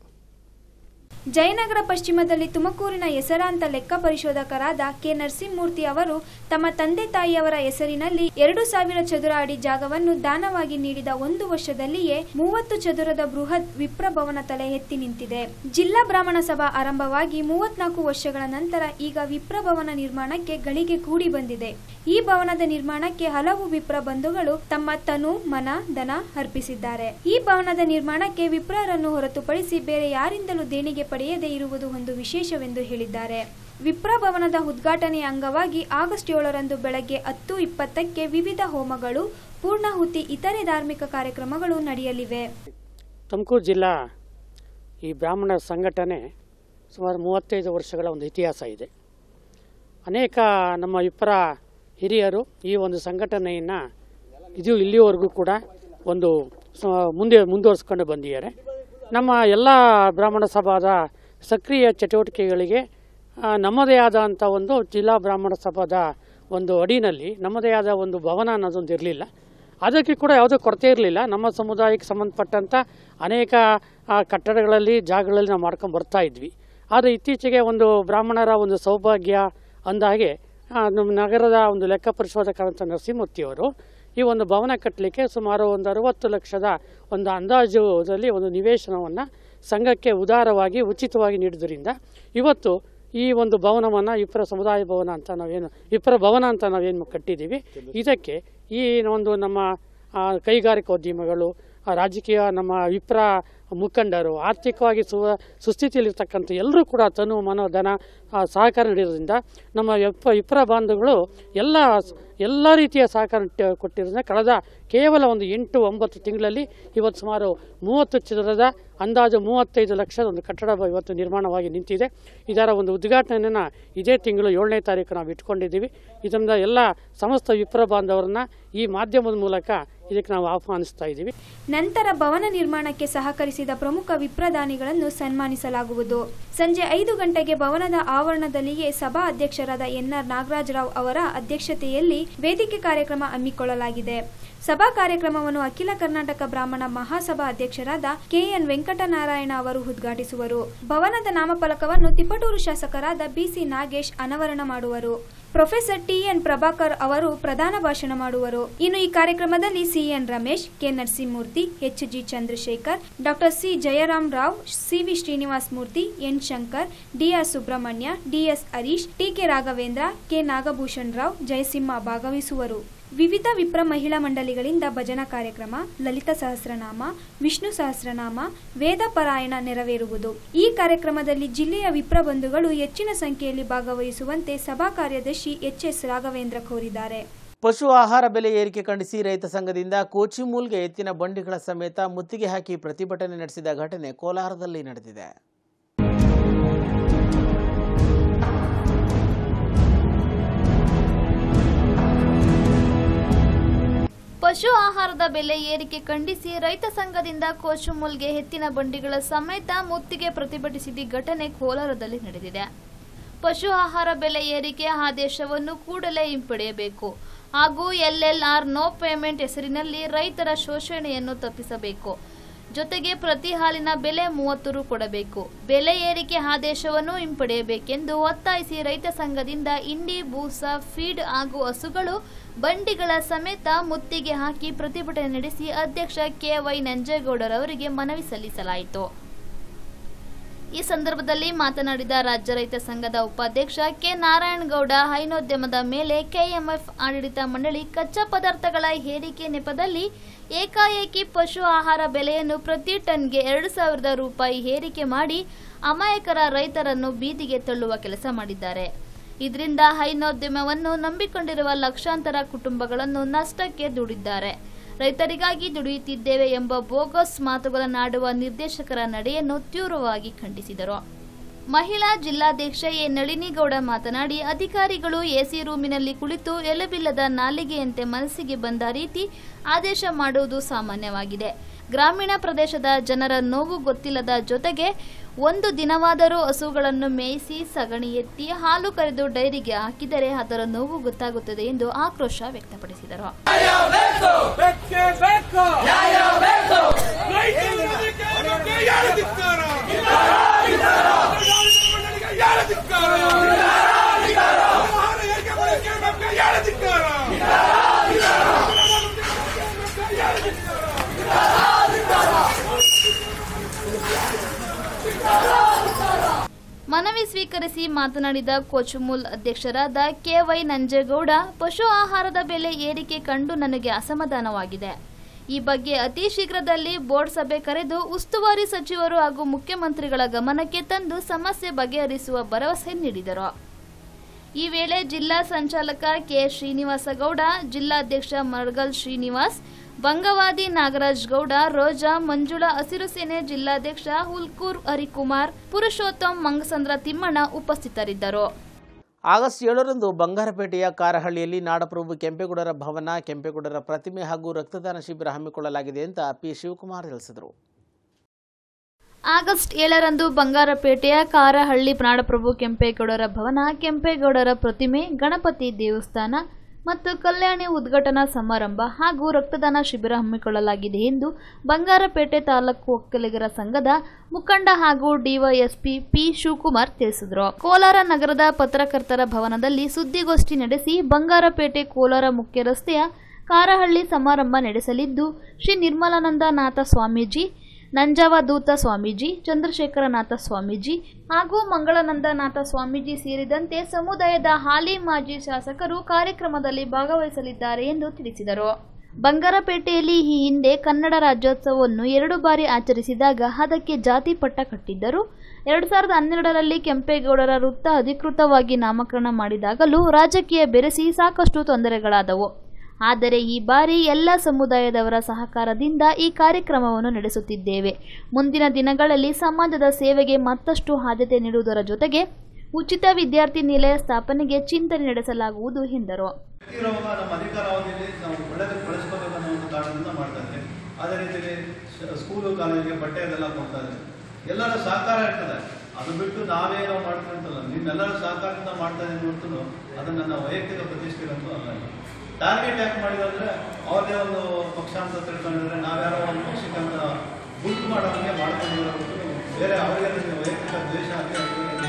[SPEAKER 5] ಜಯನಗರ ಪಶ್ಚಿಮದಲ್ಲಿ ತುಮಕೂರಿನ ಹೆಸರಾಂತ ಲೆಕ್ಕ ಪರಿಶೋಧಕರಾದ ಕೆ ನರಸಿಂಹಮೂರ್ತಿ ಅವರು ತಮ್ಮ ತಂದೆ ತಾಯಿಯವರ ಹೆಸರಿನಲ್ಲಿ ಎರಡು ಸಾವಿರ ಚದುರ ಅಡಿ ಜಾಗವನ್ನು ದಾನವಾಗಿ ನೀಡಿದ ಒಂದು ವರ್ಷದಲ್ಲಿಯೇ ಮೂವತ್ತು ಚದುರದ ಬೃಹತ್ ವಿಪ್ರ ಭವನ ತಲೆ ಎತ್ತಿ ನಿಂತಿದೆ ಜಿಲ್ಲಾ ಬ್ರಾಹ್ಮಣ ಸಭಾ ಆರಂಭವಾಗಿ ಮೂವತ್ನಾಲ್ಕು ವರ್ಷಗಳ ನಂತರ ಈಗ ವಿಪ್ರ ಭವನ ನಿರ್ಮಾಣಕ್ಕೆ ಗಳಿಗೆ ಕೂಡಿ ಬಂದಿದೆ ಈ ಭವನದ ನಿರ್ಮಾಣಕ್ಕೆ ಹಲವು ವಿಪ್ರ ಬಂಧುಗಳು ತಮ್ಮ ತನು ಮನ ಧನ ಅರ್ಪಿಸಿದ್ದಾರೆ ಈ ಭವನದ ನಿರ್ಮಾಣಕ್ಕೆ ವಿಪ್ರರನ್ನು ಹೊರತುಪಡಿಸಿ ಬೇರೆ ಯಾರಿಂದಲೂ ದೇಣಿಗೆ ಪಡೆಯದೇ ಇರುವುದು ಒಂದು ವಿಶೇಷವೆಂದು ಹೇಳಿದ್ದಾರೆ ವಿಪ್ರ ಭವನದ ಉದ್ಘಾಟನೆಯ ಅಂಗವಾಗಿ ಆಗಸ್ಟ್ ಏಳರಂದು ಬೆಳಗ್ಗೆ ಹತ್ತು ಇಪ್ಪತ್ತಕ್ಕೆ ವಿವಿಧ ಹೋಮಗಳು ಪೂರ್ಣಾಹುತಿ ಇತರೆ ಧಾರ್ಮಿಕ ಕಾರ್ಯಕ್ರಮಗಳು ನಡೆಯಲಿವೆ
[SPEAKER 4] ತುಮಕೂರು ಜಿಲ್ಲಾ ಈ ಬ್ರಾಹ್ಮಣ ಸಂಘಟನೆ ಸುಮಾರು ಮೂವತ್ತೈದು ವರ್ಷಗಳ ಒಂದು ಇತಿಹಾಸ ಇದೆ ಅನೇಕ ನಮ್ಮ ವಿಪ್ರ ಹಿರಿಯರು ಈ ಒಂದು ಸಂಘಟನೆಯನ್ನು ಇದು ಇಲ್ಲಿವರೆಗೂ ಕೂಡ ಒಂದು ಸ- ಮುಂದೆ ಮುಂದುವರಿಸ್ಕೊಂಡು ಬಂದಿದ್ದಾರೆ ನಮ್ಮ ಎಲ್ಲ ಬ್ರಾಹ್ಮಣ ಸಭಾದ ಸಕ್ರಿಯ ಚಟುವಟಿಕೆಗಳಿಗೆ ಆ, ನಮ್ಮದೇ ಆದಂಥ ಒಂದು ಜಿಲ್ಲಾ ಬ್ರಾಹ್ಮಣ ಸಭಾದ ಒಂದು ಅಡಿನಲ್ಲಿ ನಮ್ಮದೇ ಆದ ಒಂದು ಭವನ ಅನ್ನೋದೊಂದು ಇರಲಿಲ್ಲ ಅದಕ್ಕೆ ಕೂಡ ಯಾವುದೇ ಕೊರತೆ ಇರಲಿಲ್ಲ ನಮ್ಮ ಸಮುದಾಯಕ್ಕೆ ಸಂಬಂಧಪಟ್ಟಂಥ ಅನೇಕ ಆ, ಕಟ್ಟಡಗಳಲ್ಲಿ ಜಾಗಗಳಲ್ಲಿ ನಾವು ಮಾಡ್ಕೊಂಡು ಬರ್ತಾ ಇದ್ವಿ ಆದರೆ ಇತ್ತೀಚೆಗೆ ಒಂದು ಬ್ರಾಹ್ಮಣರ ಒಂದು ಸೌಭಾಗ್ಯ ಅಂದಾಗೆ ಆ, ನಮ್ಮ ನಗರದ ಒಂದು ಲೆಕ್ಕ ಪರಿಶೋಧಕರಂತ ನರಸಿಂಹಮೂರ್ತಿಯವರು ಈ ಒಂದು ಭವನ ಕಟ್ಟಲಿಕ್ಕೆ ಸುಮಾರು ಒಂದು ಅರವತ್ತು ಲಕ್ಷದ ಒಂದು ಅಂದಾಜುದಲ್ಲಿ ಒಂದು ನಿವೇಶನವನ್ನು ಸಂಘಕ್ಕೆ ಉದಾರವಾಗಿ ಉಚಿತವಾಗಿ ನೀಡಿದ್ರಿಂದ ಇವತ್ತು ಈ ಒಂದು ಭವನವನ್ನು ವಿಪ್ರ ಸಮುದಾಯ ಭವನ ಅಂತ ನಾವೇನು ವಿಪ್ರ ಭವನ ಅಂತ ನಾವೇನು ಕಟ್ಟಿದ್ದೀವಿ ಇದಕ್ಕೆ ಈ ಒಂದು ನಮ್ಮ ಆ, ಕೈಗಾರಿಕೋದ್ಯಮಿಗಳು ಆ, ರಾಜಕೀಯ ನಮ್ಮ ವಿಪ್ರ ಮುಖಂಡರು ಆರ್ಥಿಕವಾಗಿ ಸು ಸುಸ್ಥಿತಿಯಲ್ಲಿರ್ತಕ್ಕಂಥ ಎಲ್ಲರೂ ಕೂಡ ತನು ಮನೋ ಧನ ಆ, ಸಹಕಾರ ನೀಡೋದ್ರಿಂದ ನಮ್ಮ ವಿಪ್ರ ವಿಪ್ರ ಬಾಂಧವಗಳು ಎಲ್ಲ ಎಲ್ಲ ರೀತಿಯ ಸಹಕಾರ ಟ- ಕೊಟ್ಟಿರೋದ್ರಿಂದ ಕಳೆದ ಕೇವಲ ಒಂದು ಎಂಟು ಒಂಬತ್ತು ತಿಂಗಳಲ್ಲಿ ಇವತ್ತು ಸುಮಾರು ಮೂವತ್ತು ಚದರದ ಅಂದಾಜು ಮೂವತ್ತೈದು ಲಕ್ಷದ ಒಂದು ಕಟ್ಟಡ ಬ- ಇವತ್ತು ನಿರ್ಮಾಣವಾಗಿ ನಿಂತಿದೆ ಇದರ ಒಂದು ಉದ್ಘಾಟನೆಯನ್ನು ಇದೇ ತಿಂಗಳು ಏಳನೇ ತಾರೀಕು ನಾವು ಇಟ್ಕೊಂಡಿದ್ದೀವಿ ಇದರಿಂದ ಎಲ್ಲ ಸಮಸ್ತ ವಿಪ್ರ ಬಾಂಧವರನ್ನ ಈ ಮಾಧ್ಯಮದ ಮೂಲಕ ಇದಕ್ಕೆ ನಾವು ಆಹ್ವಾನಿಸ್ತಾ ಇದ್ದೀವಿ
[SPEAKER 5] ನಂತರ ಭವನ ನಿರ್ಮಾಣಕ್ಕೆ ಸಹಕರಿಸಿದ ಪ್ರಮುಖ ವಿಪ್ರದಾನಿಗಳನ್ನು ಸನ್ಮಾನಿಸಲಾಗುವುದು ಸಂಜೆ ಐದು ಗಂಟೆಗೆ ಭವನದ ಆವರಣದಲ್ಲಿಯೇ ಸಭಾ ಅಧ್ಯಕ್ಷರಾದ ಎನ್ಆರ್ ನಾಗರಾಜರಾವ್ ಅವರ ಅಧ್ಯಕ್ಷತೆಯಲ್ಲಿ ವೇದಿಕೆ ಕಾರ್ಯಕ್ರಮ ಹಮ್ಮಿಕೊಳ್ಳಲಾಗಿದೆ ಸಭಾ ಕಾರ್ಯಕ್ರಮವನ್ನು ಅಖಿಲ ಕರ್ನಾಟಕ ಬ್ರಾಹ್ಮಣ ಮಹಾಸಭಾ ಅಧ್ಯಕ್ಷರಾದ ಕೆಎನ್ ವೆಂಕಟನಾರಾಯಣ ಅವರು ಉದ್ಘಾಟಿಸುವರು ಭವನದ ನಾಮಫಲಕವನ್ನು ತಿಪಟೂರು ಶಾಸಕರಾದ ಬಿಸಿ ನಾಗೇಶ್ ಅನಾವರಣ ಮಾಡುವರು ಪ್ರೊಫೆಸರ್ ಟಿಎನ್ ಪ್ರಭಾಕರ್ ಅವರು ಪ್ರಧಾನ ಭಾಷಣ ಮಾಡುವರು ಇನ್ನು ಈ ಕಾರ್ಯಕ್ರಮದಲ್ಲಿ CN Ramesh K Narasimhamurthy H G Chandrashekar doctor C Jayaram Rao CV Srinivas Murthy N Shankar DR Subramanya DS Harish TK Raghavendra K Nagabhushan Rao Jayasimha ಭಾಗವಹಿಸುವರು ವಿವಿಧ ವಿಪ್ರ ಮಹಿಳಾ ಮಂಡಳಿಗಳಿಂದ ಭಜನಾ ಕಾರ್ಯಕ್ರಮ ಲಲಿತ ಸಹಸ್ರನಾಮ ವಿಷ್ಣು ಸಹಸ್ರನಾಮ ವೇದ ಪಾರಾಯಣ ನೆರವೇರುವುದು ಈ ಕಾರ್ಯಕ್ರಮದಲ್ಲಿ ಜಿಲ್ಲೆಯ ವಿಪ್ರ ಬಂಧುಗಳು ಹೆಚ್ಚಿನ ಸಂಖ್ಯೆಯಲ್ಲಿ ಭಾಗವಹಿಸುವಂತೆ ಸಭಾ ಕಾರ್ಯದರ್ಶಿ ಎಚ್ ಎಸ್ ರಾಘವೇಂದ್ರ ಕೋರಿದ್ದಾರೆ
[SPEAKER 1] ಪಶು ಆಹಾರ ಬೆಲೆ ಏರಿಕೆ ಖಂಡಿಸಿ ರೈತ ಸಂಘದಿಂದ ಕೋಚಿಮೂಲ್ಗೆ ಎತ್ತಿನ ಬಂಡಿಗಳ ಸಮೇತ ಮುತ್ತಿಗೆ ಹಾಕಿ ಪ್ರತಿಭಟನೆ ನಡೆಸಿದ ಘಟನೆ ಕೋಲಾರದಲ್ಲಿ ನಡೆದಿದೆ
[SPEAKER 2] ಪಶು ಆಹಾರದ ಬೆಲೆ ಏರಿಕೆ ಖಂಡಿಸಿ ರೈತ ಸಂಘದಿಂದ ಕೋಚುಮುಲ್ಗೆ ಎತ್ತಿನ ಬಂಡಿಗಳ ಸಮೇತ ಮುತ್ತಿಗೆ ಪ್ರತಿಭಟಿಸಿದ ಘಟನೆ ಕೋಲಾರದಲ್ಲಿ ನಡೆದಿದೆ ಪಶು ಆಹಾರ ಬೆಲೆ ಏರಿಕೆ ಆದೇಶವನ್ನು ಕೂಡಲೇ ಹಿಂಪಡೆಯಬೇಕು ಹಾಗೂ ಎಲ್ಎಲ್ಆರ್ ನೋ ಪೇಮೆಂಟ್ ಹೆಸರಿನಲ್ಲಿ ರೈತರ ಶೋಷಣೆಯನ್ನು ತಪ್ಪಿಸಬೇಕು ಜೊತೆಗೆ ಪ್ರತಿ ಹಾಲಿನ ಬೆಲೆ ಮೂವತ್ತು ರು ಕೊಡಬೇಕು ಬೆಲೆ ಏರಿಕೆ ಆದೇಶವನ್ನು ಹಿಂಪಡೆಯಬೇಕೆಂದು ಒತ್ತಾಯಿಸಿ ರೈತ ಸಂಘದಿಂದ ಇಂಡಿ ಬೂಸ ಫೀಡ್ ಹಾಗೂ ಹಸುಗಳು ಬಂಡಿಗಳ ಸಮೇತ ಮುತ್ತಿಗೆ ಹಾಕಿ ಪ್ರತಿಭಟನೆ ನಡೆಸಿ ಅಧ್ಯಕ್ಷ ಕೆವೈ ನಂಜೇಗೌಡರವರಿಗೆ ಮನವಿ ಸಲ್ಲಿಸಲಾಯಿತು ಈ ಸಂದರ್ಭದಲ್ಲಿ ಮಾತನಾಡಿದ ರಾಜ್ಯ ರೈತ ಸಂಘದ ಉಪಾಧ್ಯಕ್ಷ ಕೆ ನಾರಾಯಣಗೌಡ ಹೈನೋದ್ಯಮದ ಮೇಲೆ ಕೆಎಂಎಫ್ ಆಡಳಿತ ಮಂಡಳಿ ಕಚ್ಚಾ ಪದಾರ್ಥಗಳ ಏರಿಕೆ ನೆಪದಲ್ಲಿ ಏಕಾಏಕಿ ಪಶು ಆಹಾರ ಬೆಲೆಯನ್ನು ಪ್ರತಿ ಟನ್ಗೆ ಎರಡು ಸಾವಿರದ ರೂಪಾಯಿ ಏರಿಕೆ ಮಾಡಿ ಅಮಾಯಕರ ರೈತರನ್ನು ಬೀದಿಗೆ ತಳ್ಳುವ ಕೆಲಸ ಮಾಡಿದ್ದಾರೆ ಇದರಿಂದ ಹೈನೋದ್ಯಮವನ್ನು ನಂಬಿಕೊಂಡಿರುವ ಲಕ್ಷಾಂತರ ಕುಟುಂಬಗಳನ್ನು ನಷ್ಟಕ್ಕೆ ದೂಡಿದ್ದಾರೆ ರೈತರಿಗಾಗಿ ದುಡಿಯುತ್ತಿದ್ದೇವೆ ಎಂಬ ಬೋಗಸ್ ಮಾತುಗಳನ್ನಾಡುವ ನಿರ್ದೇಶಕರ ನಡೆಯನ್ನು ತೀವ್ರವಾಗಿ ಖಂಡಿಸಿದರು ಮಹಿಳಾ ಜಿಲ್ಲಾಧ್ಯಕ್ಷ ಎ ನಳಿನಿಗೌಡ ಮಾತನಾಡಿ ಅಧಿಕಾರಿಗಳು ಎಸಿ ರೂಮಿನಲ್ಲಿ ಕುಳಿತು ಎಲೆಬಿಲ್ಲದ ನಾಲಿಗೆಯಂತೆ ಮನಸ್ಸಿಗೆ ಬಂದ ರೀತಿ ಆದೇಶ ಮಾಡುವುದು ಸಾಮಾನ್ಯವಾಗಿದೆ ಗ್ರಾಮೀಣ ಪ್ರದೇಶದ ಜನರ ನೋವು ಗೊತ್ತಿಲ್ಲದ ಜೊತೆಗೆ ಒಂದು ದಿನವಾದರೂ ಹಸುಗಳನ್ನು ಮೇಯಿಸಿ ಸಗಣಿ ಎತ್ತಿ ಹಾಲು ಕರೆದು ಡೈರಿಗೆ ಹಾಕಿದರೆ ಅದರ ನೋವು ಗೊತ್ತಾಗುತ್ತದೆ ಎಂದು ಆಕ್ರೋಶ ವ್ಯಕ್ತಪಡಿಸಿದರು ಮನವಿ ಸ್ವೀಕರಿಸಿ ಮಾತನಾಡಿದ ಕೋಚುಮೂಲ್ ಅಧ್ಯಕ್ಷರಾದ ಕೆವೈ ನಂಜೇಗೌಡ ಪಶು ಆಹಾರದ ಬೆಲೆ ಏರಿಕೆ ಕಂಡು ನನಗೆ ಅಸಮಾಧಾನವಾಗಿದೆ ಈ ಬಗ್ಗೆ ಅತಿ ಶೀಘ್ರದಲ್ಲಿ ಬೋರ್ಡ್ ಸಭೆ ಕರೆದು ಉಸ್ತುವಾರಿ ಸಚಿವರು ಹಾಗೂ ಮುಖ್ಯಮಂತ್ರಿಗಳ ಗಮನಕ್ಕೆ ತಂದು ಸಮಸ್ಯೆ ಬಗೆಹರಿಸುವ ಭರವಸೆ ನೀಡಿದರು ಈ ವೇಳೆ ಜಿಲ್ಲಾ ಸಂಚಾಲಕ ಕೆ ಶ್ರೀನಿವಾಸ ಗೌಡ ಜಿಲ್ಲಾಧ್ಯಕ್ಷ ಮರ್ಗಲ್ ಶ್ರೀನಿವಾಸ್ ಬಂಗವಾದಿ ನಾಗರಾಜ್ ಗೌಡ ರೋಜಾ ಮಂಜುಳಾ ಹಸಿರು ಸೇನೆ ಜಿಲ್ಲಾಧ್ಯಕ್ಷ ಹುಲ್ಕೂರ್ ಹರಿಕುಮಾರ್ ಪುರುಷೋತ್ತಮ್ ಮಂಗಸಂದ್ರ ತಿಮ್ಮಣ್ಣ ಉಪಸ್ಥಿತರಿದ್ದರು
[SPEAKER 1] ಆಗಸ್ಟ್ ಏಳರಂದು ಬಂಗಾರಪೇಟೆಯ ಕಾರಹಳ್ಳಿಯಲ್ಲಿ ನಾಡಪ್ರಭು ಕೆಂಪೇಗೌಡರ ಭವನ ಕೆಂಪೇಗೌಡರ ಪ್ರತಿಮೆ ಹಾಗೂ ರಕ್ತದಾನ ಶಿಬಿರ ಹಮ್ಮಿಕೊಳ್ಳಲಾಗಿದೆ ಅಂತ ಪಿ ಶಿವಕುಮಾರ್ ತಿಳಿಸಿದರು
[SPEAKER 2] ಆಗಸ್ಟ್ ಏಳರಂದು ಬಂಗಾರಪೇಟೆಯ ಕಾರಹಳ್ಳಿ ನಾಡಪ್ರಭು ಕೆಂಪೇಗೌಡರ ಭವನ ಕೆಂಪೇಗೌಡರ ಪ್ರತಿಮೆ ಗಣಪತಿ ದೇವಸ್ಥಾನ ಮತ್ತು ಕಲ್ಯಾಣಿ ಉದ್ಘಾಟನಾ ಸಮಾರಂಭ ಹಾಗೂ ರಕ್ತದಾನ ಶಿಬಿರ ಹಮ್ಮಿಕೊಳ್ಳಲಾಗಿದೆ ಎಂದು ಬಂಗಾರಪೇಟೆ ತಾಲೂಕು ಒಕ್ಕಲಿಗರ ಸಂಘದ ಮುಖಂಡ ಹಾಗೂ ಡಿವೈಎಸ್ಪಿ ಪಿ ಶಿವಕುಮಾರ್ ತಿಳಿಸಿದರು ಕೋಲಾರ ನಗರದ ಪತ್ರಕರ್ತರ ಭವನದಲ್ಲಿ ಸುದ್ದಿಗೋಷ್ಠಿ ನಡೆಸಿ ಬಂಗಾರಪೇಟೆ ಕೋಲಾರ ಮುಖ್ಯ ರಸ್ತೆಯ ಕಾರಹಳ್ಳಿ ಸಮಾರಂಭ ನಡೆಸಲಿದ್ದು ಶ್ರೀ ನಿರ್ಮಲಾನಂದನಾಥ ಸ್ವಾಮೀಜಿ ನಂಜಾವಧೂತ ಸ್ವಾಮೀಜಿ ಚಂದ್ರಶೇಖರನಾಥ ಸ್ವಾಮೀಜಿ ಹಾಗೂ ಮಂಗಳಾನಂದನಾಥ ಸ್ವಾಮೀಜಿ ಸೇರಿದಂತೆ ಸಮುದಾಯದ ಹಾಲಿ ಮಾಜಿ ಶಾಸಕರು ಕಾರ್ಯಕ್ರಮದಲ್ಲಿ ಭಾಗವಹಿಸಲಿದ್ದಾರೆ ಎಂದು ತಿಳಿಸಿದರು ಬಂಗಾರಪೇಟೆಯಲ್ಲಿ ಈ ಹಿಂದೆ ಕನ್ನಡ ರಾಜ್ಯೋತ್ಸವವನ್ನು ಎರಡು ಬಾರಿ ಆಚರಿಸಿದಾಗ ಅದಕ್ಕೆ ಜಾತಿ ಪಟ್ಟ ಕಟ್ಟಿದ್ದರು ಎರಡು ಸಾವಿರದ ಹನ್ನೆರಡರಲ್ಲಿ ಕೆಂಪೇಗೌಡರ ವೃತ್ತ ಅಧಿಕೃತವಾಗಿ ನಾಮಕರಣ ಮಾಡಿದಾಗಲೂ ರಾಜಕೀಯ ಬೆರೆಸಿ ಸಾಕಷ್ಟು ತೊಂದರೆಗಳಾದವು ಆದರೆ ಈ ಬಾರಿ ಎಲ್ಲ ಸಮುದಾಯದವರ ಸಹಕಾರದಿಂದ ಈ ಕಾರ್ಯಕ್ರಮವನ್ನು ನಡೆಸುತ್ತಿದ್ದೇವೆ ಮುಂದಿನ ದಿನಗಳಲ್ಲಿ ಸಮಾಜದ ಸೇವೆಗೆ ಮತ್ತಷ್ಟು ಆದ್ಯತೆ ನೀಡುವುದರ ಜೊತೆಗೆ ಉಚಿತ ವಿದ್ಯಾರ್ಥಿ ನಿಲಯ ಸ್ಥಾಪನೆಗೆ ಚಿಂತನೆ ನಡೆಸಲಾಗುವುದು ಎಂದರು
[SPEAKER 13] ಇರೋವಾಗ ನಮ್ಮ ಅಧಿಕಾರಾವಧಿಯಲ್ಲಿ ನಾವು ಒಳ್ಳೆದಕ್ಕೆ ಬಳಸ್ಕೋಬೇಕು ಅನ್ನೋ ಒಂದು ಕಾರಣದಿಂದ ಮಾಡ್ತಾ ಇದ್ವಿ ಅದೇ ರೀತಿಯಲ್ಲಿ ಶ- ಸ್ಕೂಲು ಕಾಲೇಜಿಗೆ ಬಟ್ಟೆ ಅದೆಲ್ಲ ಕೊಡ್ತಾ ಇದ್ವಿ ಎಲ್ಲರ ಸಹಕಾರ ಇರ್ತದೆ ಅದು ಬಿಟ್ಟು ನಾವೇನೋ ಮಾಡ್ಕೊಂತಲ್ಲ ನಿಮ್ಮೆಲ್ಲರ ಸಹಕಾರದಿಂದ ಮಾಡ್ತಾ ಇದ್ದೀನಿ ಹೊರತು ಅದು ನನ್ನ ವೈಯಕ್ತಿಕ ಪ್ರತಿಷ್ಠೆ ಅಂತೂ ಅಲ್ಲ ಇದು. ಟಾರ್ಗೆಟ್ ಯಾಕೆ ಮಾಡಿದ್ರೆ ಅವ್ರದೇ ಒಂದು ಪಕ್ಷ ಅಂತ ತಿಳ್ಕೊಂಡಿದ್ರೆ ನಾವ್ಯಾರೋ ಒಂದು ಪಕ್ಷಕ್ಕೆ ಅಂತ ಗುಂಪು ಮಾಡೋಂಗೆ ಮಾಡ್ಕೊಂಡಿರೋ ಹೊರತು ಬೇರೆ ಅವರಿಗೆ ನನಗೆ ವೈಯಕ್ತಿಕ ದ್ವೇಷ ಅಂತ ಏನಿಲ್ಲ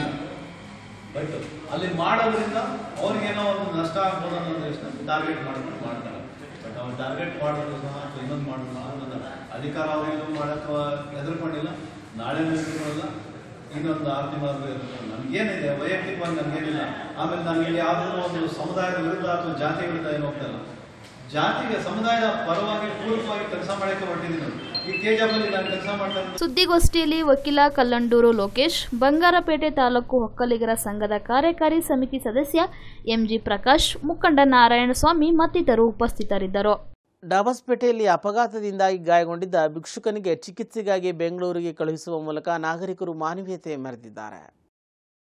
[SPEAKER 13] ಬಟ್ ಅಲ್ಲಿ ಮಾಡೋದ್ರಿಂದ ಅವ್ರಿಗೇನೋ ಒಂದು ನಷ್ಟ ಆಗ್ಬೋದು ಅನ್ನೋ ಉದ್ದೇಶನ ಟಾರ್ಗೆಟ್ ಮಾಡ್ಕೊಂಡು ಮಾಡ್ತಾರೆ ಬಟ್ ಅವ್ರು ಟಾರ್ಗೆಟ್ ಮಾಡೋದು ಸಹ ಅಥವಾ ಇನ್ನೊಂದು ಮಾಡೋದು ಸಹ ನನ್ನ ಅಧಿಕಾರ ಅವ್ರಿಗೂ ಮಾಡಕ್ಕೆ ಹೆದರ್ಕೊಂಡಿಲ್ಲ ನಾಳೆನೂ ಹೆದರ್ಕೊಳ್ಳಲ್ಲ ಇನ್ನೊಂದು ಆರು ತಿಂಗಳಾದ್ರೂ ಹೆದರ್ಕೊಳ್ಳಲ್ಲ ನಮ್ಗೇನಿದೆ ವೈಯಕ್ತಿಕವಾಗಿ ನಮ್ಗೇನಿಲ್ಲ ಆಮೇಲೆ ನಾನು ಇಲ್ಲಿ ಯಾವುದೋ ಒಂದು ಸಮುದಾಯದ ವಿರುದ್ಧ ಅಥವಾ ಜಾತಿ ವಿರುದ್ಧ ಏನು ಹೋಗ್ತಾ ಇಲ್ಲ ಜಾತಿಗೆ ಸಮುದಾಯದ ಪರವಾಗಿ ಪೂರಕವಾಗಿ ಕೆಲಸ ಮಾಡಕ್ಕೆ ಹೊರಟಿದ್ದೀನಿ ಈ ಕೆಜಾಬಲ್ಲಿ ನಾನು ಕೆಲಸ ಮಾಡ್ತಾ ಇದ್ದೀನಿ.
[SPEAKER 2] ಸುದ್ದಿಗೋಷ್ಠಿಯಲ್ಲಿ ವಕೀಲ ಕಲ್ಲಂಡೂರು ಲೋಕೇಶ್ ಬಂಗಾರಪೇಟೆ ತಾಲೂಕು ಒಕ್ಕಲಿಗರ ಸಂಘದ ಕಾರ್ಯಕಾರಿ ಸಮಿತಿ ಸದಸ್ಯ ಎಂಜಿ ಪ್ರಕಾಶ್ ಮುಖಂಡ ನಾರಾಯಣಸ್ವಾಮಿ ಮತ್ತಿತರರು ಉಪಸ್ಥಿತರಿದ್ದರು
[SPEAKER 1] ಡಾಬಸ್ಪೇಟೆಯಲ್ಲಿ ಅಪಘಾತದಿಂದಾಗಿ ಗಾಯಗೊಂಡಿದ್ದ ಭಿಕ್ಷುಕನಿಗೆ ಚಿಕಿತ್ಸೆಗಾಗಿ ಬೆಂಗಳೂರಿಗೆ ಕಳುಹಿಸುವ ಮೂಲಕ ನಾಗರಿಕರು ಮಾನವೀಯತೆ ಮೆರೆದಿದ್ದಾರೆ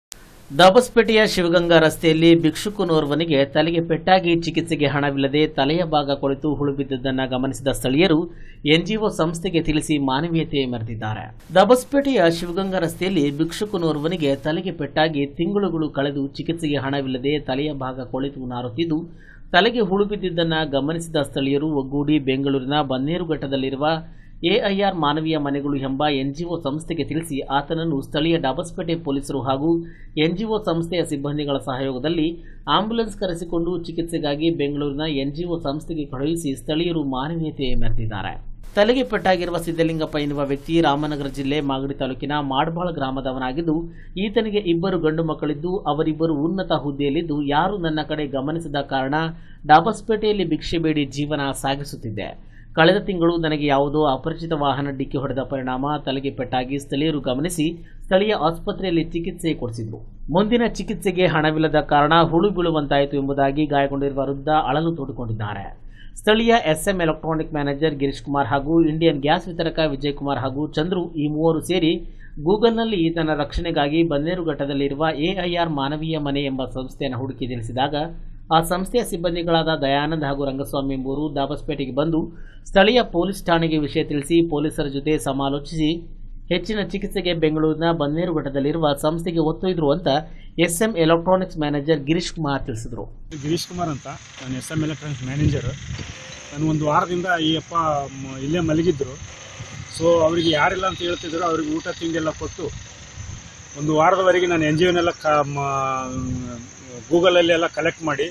[SPEAKER 1] ದಾಬಸ್ಪೇಟೆಯ ಶಿವಗಂಗಾ ರಸ್ತೆಯಲ್ಲಿ ಭಿಕ್ಷುಕನೋರ್ವನಿಗೆ ತಲೆಗೆ ಪೆಟ್ಟಾಗಿ ಚಿಕಿತ್ಸೆಗೆ ಹಣವಿಲ್ಲದೆ ತಲೆಯ ಭಾಗ ಕೊಳೆತು ಹುಳುಬಿದ್ದದ್ದನ್ನು ಗಮನಿಸಿದ ಸ್ಥಳೀಯರು ಎನ್ಜಿಒ ಸಂಸ್ಥೆಗೆ ತಿಳಿಸಿ ಮಾನವೀಯತೆ ಮೆರೆದಿದ್ದಾರೆ ದಾಬಸ್ಪೇಟೆಯ ಶಿವಗಂಗಾ ರಸ್ತೆಯಲ್ಲಿ ಭಿಕ್ಷುಕನೋರ್ವನಿಗೆ ತಲೆಗೆ ಪೆಟ್ಟಾಗಿ ತಿಂಗಳುಗಳು ಕಳೆದು ಚಿಕಿತ್ಸೆಗೆ ಹಣವಿಲ್ಲದೆ ತಲೆಯ ಭಾಗ ಕೊಳೆತು ನಾರುತ್ತಿದ್ದು ತಲೆಗೆ ಹುಳು ಬಿದ್ದಿದ್ದನ್ನು ಗಮನಿಸಿದ ಸ್ಥಳೀಯರು ಒಗ್ಗೂಡಿ ಬೆಂಗಳೂರಿನ ಬನ್ನೇರುಘಟ್ಟದಲ್ಲಿರುವ ಎಐಆರ್ ಮಾನವೀಯ ಮನೆಗಳು ಎಂಬ ಎನ್ಜಿಒ ಸಂಸ್ಥೆಗೆ ತಿಳಿಸಿ ಆತನನ್ನು ಸ್ಥಳೀಯ ಡಾಬಸ್ಪೇಟೆ ಪೊಲೀಸರು ಹಾಗೂ ಎನ್ಜಿಒ ಸಂಸ್ಥೆಯ ಸಿಬ್ಬಂದಿಗಳ ಸಹಯೋಗದಲ್ಲಿ ಆಂಬ್ಯುಲೆನ್ಸ್ ಕರೆಸಿಕೊಂಡು ಚಿಕಿತ್ಸೆಗಾಗಿ ಬೆಂಗಳೂರಿನ ಎನ್ಜಿಒ ಸಂಸ್ಥೆಗೆ ಕಳುಹಿಸಿ ಸ್ಥಳೀಯರು ಮಾನವೀಯತೆ ಮೆರೆದಿದ್ದಾರೆ ತಲೆಗೆ ಪೆಟ್ಟಾಗಿರುವ ಸಿದ್ದಲಿಂಗಪ್ಪ ಎನ್ನುವ ವ್ಯಕ್ತಿ ರಾಮನಗರ ಜಿಲ್ಲೆ ಮಾಗಡಿ ತಾಲೂಕಿನ ಮಾಡಬಾಳ ಗ್ರಾಮದವನಾಗಿದ್ದು ಈತನಿಗೆ ಇಬ್ಬರು ಗಂಡು ಮಕ್ಕಳಿದ್ದು ಅವರಿಬ್ಬರು ಉನ್ನತ ಹುದ್ದೆಯಲ್ಲಿದ್ದು ಯಾರು ನನ್ನ ಕಡೆ ಗಮನಿಸದ ಕಾರಣ ಡಾಬಸ್ಪೇಟೆಯಲ್ಲಿ ಭಿಕ್ಷೆ ಬೇಡಿ ಜೀವನ ಸಾಗಿಸುತ್ತಿದ್ದೆ ಕಳೆದ ತಿಂಗಳು ನನಗೆ ಯಾವುದೋ ಅಪರಿಚಿತ ವಾಹನ ಡಿಕ್ಕಿ ಹೊಡೆದ ಪರಿಣಾಮ ತಲೆಗೆ ಪೆಟ್ಟಾಗಿ ಸ್ಥಳೀಯರು ಗಮನಿಸಿ ಸ್ಥಳೀಯ ಆಸ್ಪತ್ರೆಯಲ್ಲಿ ಚಿಕಿತ್ಸೆ ಕೊಡಿಸಿದ್ರು ಮುಂದಿನ ಚಿಕಿತ್ಸೆಗೆ ಹಣವಿಲ್ಲದ ಕಾರಣ ಹುಳು ಬೀಳುವಂತಾಯಿತು ಎಂಬುದಾಗಿ ಗಾಯಗೊಂಡಿರುವ ವೃದ್ಧ ಅಳಲು ತೋಡಿಕೊಂಡಿದ್ದಾರೆ ಸ್ಥಳೀಯ SM electronic manager Girish Kumar ಹಾಗೂ ಇಂಡಿಯನ್ ಗ್ಯಾಸ್ ವಿತರಕ ವಿಜಯ್ ಕುಮಾರ್ ಹಾಗೂ ಚಂದ್ರು ಈ ಮೂವರು ಸೇರಿ ಗೂಗಲ್ನಲ್ಲಿ ಈತನ ರಕ್ಷಣೆಗಾಗಿ ಬನ್ನೇರುಘಟ್ಟದಲ್ಲಿರುವ ಎಐಆರ್ ಮಾನವೀಯ ಮನೆ ಎಂಬ ಸಂಸ್ಥೆಯನ್ನು ಹುಡುಕಿ ತಿಳಿಸಿದಾಗ ಆ ಸಂಸ್ಥೆಯ ಸಿಬ್ಬಂದಿಗಳಾದ ದಯಾನಂದ್ ಹಾಗೂ ರಂಗಸ್ವಾಮಿ ಎಂಬುವರು ದಾಬಸ್ಪೇಟೆಗೆ ಬಂದು ಸ್ಥಳೀಯ ಪೊಲೀಸ್ ಠಾಣೆಗೆ ವಿಷಯ ತಿಳಿಸಿ ಪೊಲೀಸರ ಜೊತೆ ಸಮಾಲೋಚಿಸಿ ಹೆಚ್ಚಿನ ಚಿಕಿತ್ಸೆಗೆ ಬೆಂಗಳೂರಿನ ಬನ್ನೇರುಘಟ್ಟದಲ್ಲಿರುವ ಸಂಸ್ಥೆಗೆ ಒತ್ತೊಯ್ದರು ಅಂತ SM electronics manager Girish Kumar ತಿಳಿಸಿದರು
[SPEAKER 14] ಗಿರೀಶ್ ಕುಮಾರ್ ಅಂತ ನಾನು ಎಸ್ ಎಮ್ ಎಲೆಕ್ಟ್ರಾನಿಕ್ಸ್ ಮ್ಯಾನೇಜರ್ ನಾನು ಒಂದು ವಾರದಿಂದ ಈ ಅಪ್ಪ ಮ- ಇಲ್ಲೇ ಮಲಗಿದ್ರು ಸೊ ಅವರಿಗೆ ಯಾರಿಲ್ಲ ಅಂತ ಹೇಳ್ತಿದ್ರು ಅವ್ರಿಗೆ ಊಟ ತಿಂಡಿ ಎಲ್ಲ ಕೊಟ್ಟು ಒಂದು ವಾರದವರೆಗೆ ನಾನು ಎನ್ ಜಿ ಒನೆಲ್ಲ ಕ ಗೂಗಲಲ್ಲಿ ಎಲ್ಲ ಕಲೆಕ್ಟ್ ಮಾಡಿ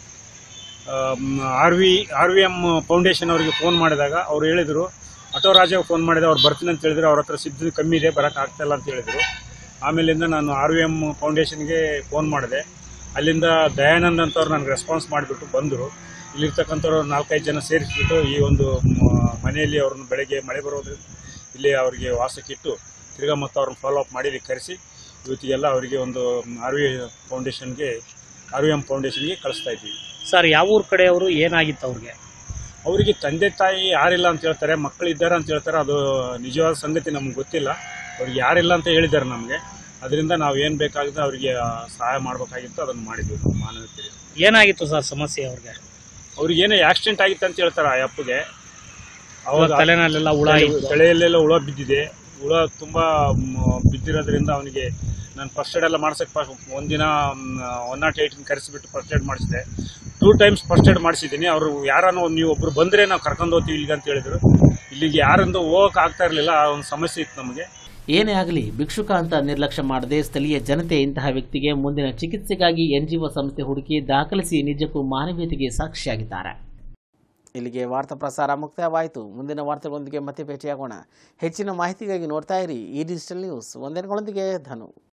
[SPEAKER 14] R V R V M foundation ಅವರಿಗೆ ಫೋನ್ ಮಾಡಿದಾಗ ಅವ್ರು ಹೇಳಿದರು ಆಟೋ ರಾಜಾಗೆ ಫೋನ್ ಮಾಡಿದೆ ಅವ್ರು ಬರ್ತೀನಿ ಅಂತ ಹೇಳಿದ್ರು ಅವ್ರ ಹತ್ರ ಸಿದ್ಧ ಕಮ್ಮಿ ಇದೆ ಬರೋಕ್ಕೆ ಆಗ್ತಾಯಿಲ್ಲ ಅಂತ ಹೇಳಿದರು ಆಮೇಲಿಂದ ನಾನು ಆರ್ ವಿ ಎಮ್ ಫೌಂಡೇಶನ್ಗೆ ಫೋನ್ ಮಾಡಿದೆ ಅಲ್ಲಿಂದ ದಯಾನಂದ್ ಅಂತವ್ರು ನನಗೆ ರೆಸ್ಪಾನ್ಸ್ ಮಾಡಿಬಿಟ್ಟು ಬಂದರು ಇಲ್ಲಿರ್ತಕ್ಕಂಥವ್ರು ನಾಲ್ಕೈದು ಜನ ಸೇರಿಸ್ಬಿಟ್ಟು ಈ ಒಂದು ಮ- ಮನೆಯಲ್ಲಿ ಅವ್ರನ್ನ ಬೆಳಗ್ಗೆ ಮಳೆ ಬರೋದ್ರಿಂದ ಇಲ್ಲಿ ಅವರಿಗೆ ವಾಸಕ್ಕಿಟ್ಟು ತಿರ್ಗಾ ಮತ್ತು ಅವ್ರನ್ನ ಫಾಲೋ ಅಪ್ ಮಾಡಿ ಇಲ್ಲಿ ಕರೆಸಿ ಇವತ್ತಿಗೆಲ್ಲ ಅವರಿಗೆ ಒಂದು ಆರ್ ವಿ ಫೌಂಡೇಶನ್ಗೆ ಆರ್ ವಿ ಎಮ್ ಫೌಂಡೇಶನ್ಗೆ ಕಳಿಸ್ತಾ ಇದ್ದೀವಿ
[SPEAKER 4] ಸರ್ ಯಾವ ಊರ ಕಡೆ ಅವರು ಏನಾಗಿತ್ತು ಅವ್ರಿಗೆ
[SPEAKER 14] ಅವರಿಗೆ ತಂದೆ ತಾಯಿ ಯಾರಿಲ್ಲ ಅಂತ ಹೇಳ್ತಾರೆ ಮಕ್ಕಳು ಇದ್ದಾರೆ ಅಂತ ಹೇಳ್ತಾರೆ ಅದು ನಿಜವಾದ ಸಂಗತಿ ನಮ್ಗೆ ಗೊತ್ತಿಲ್ಲ ಅವ್ರಿಗೆ ಯಾರಿಲ್ಲ ಅಂತ ಹೇಳಿದ್ದಾರೆ ನಮಗೆ ಅದರಿಂದ ನಾವು ಏನು ಬೇಕಾಗಿದೆ ಅವರಿಗೆ ಸಹಾಯ ಮಾಡಬೇಕಾಗಿತ್ತು ಅದನ್ನು ಮಾಡಿದ್ವಿ ನಾವು ಮಾನವೀಯತೆ
[SPEAKER 4] ಏನಾಗಿತ್ತು ಸರ್ ಸಮಸ್ಯೆ ಅವ್ರಿಗೆ
[SPEAKER 14] ಅವ್ರಿಗೆ ಏನೋ ಆಕ್ಸಿಡೆಂಟ್ ಆಗಿತ್ತು ಅಂತ ಹೇಳ್ತಾರೆ ಆ ಅಪ್ಪಗೆ
[SPEAKER 4] ಅವಾಗ ತಲೆನಲ್ಲೆಲ್ಲ ಹುಳ ಇತ್ತು.
[SPEAKER 14] ತಲೆಯಲ್ಲೆಲ್ಲ ಹುಳ ಬಿದ್ದಿದೆ ಹುಳ ತುಂಬ ಮ್, ಬಿದ್ದಿರೋದ್ರಿಂದ ಅವನಿಗೆ ನಾನು ಫಸ್ಟ್ ಏಡ್ ಎಲ್ಲ ಮಾಡ್ಸಕ್ಕೆ ಒಂದಿನ ಒನ್ ನಾಟ್ ಏಯ್ಟಿನ ಕರೆಸಿಬಿಟ್ಟು ಫಸ್ಟ್ ಏಡ್ ಮಾಡಿಸಿದೆ ಟೂ ಟೈಮ್ಸ್ ಫಸ್ಟ್ ಏಡ್ ಮಾಡಿಸಿದ್ದೀನಿ ಅವರು ಯಾರನ್ನೋ ಒಂದು ನೀವು ಒಬ್ರು ಬಂದರೆ ನಾವು ಕರ್ಕೊಂಡು ಹೋಗ್ತೀವಿ ಇಲ್ಲಿಗೆ ಅಂತ ಹೇಳಿದ್ರು ಇಲ್ಲಿಗೆ ಯಾರಿಂದ ಹೋಗಕ್ಕೆ ಆಗ್ತಾ ಇರಲಿಲ್ಲ ಆ ಒಂದು ಸಮಸ್ಯೆ ಇತ್ತು ನಮಗೆ
[SPEAKER 1] ಏನೇ ಆಗಲಿ ಭಿಕ್ಷುಕ ಅಂತ ನಿರ್ಲಕ್ಷ್ಯ ಮಾಡದೆ ಸ್ಥಳೀಯ ಜನತೆ ಇಂತಹ ವ್ಯಕ್ತಿಗೆ ಮುಂದಿನ ಚಿಕಿತ್ಸೆಗಾಗಿ ಎನ್ಜಿಒ ಸಂಸ್ಥೆ ಹುಡುಕಿ ದಾಖಲಿಸಿ ನಿಜಕ್ಕೂ ಮಾನವೀಯತೆಗೆ ಸಾಕ್ಷಿಯಾಗಿದ್ದಾರೆ ಇಲ್ಲಿಗೆ ವಾರ್ತಾ ಪ್ರಸಾರ ಮುಕ್ತಾಯವಾಯಿತು ಮುಂದಿನ ವಾರ್ತೆಗಳೊಂದಿಗೆ ಮತ್ತೆ ಭೇಟಿಯಾಗೋಣ ಹೆಚ್ಚಿನ ಮಾಹಿತಿಗಾಗಿ ನೋಡ್ತಾ ಇರಿ ಈ ಡಿಜಿಟಲ್ ನ್ಯೂಸ್ ಒಂದಿನಗಳೊಂದಿಗೆ ಧನು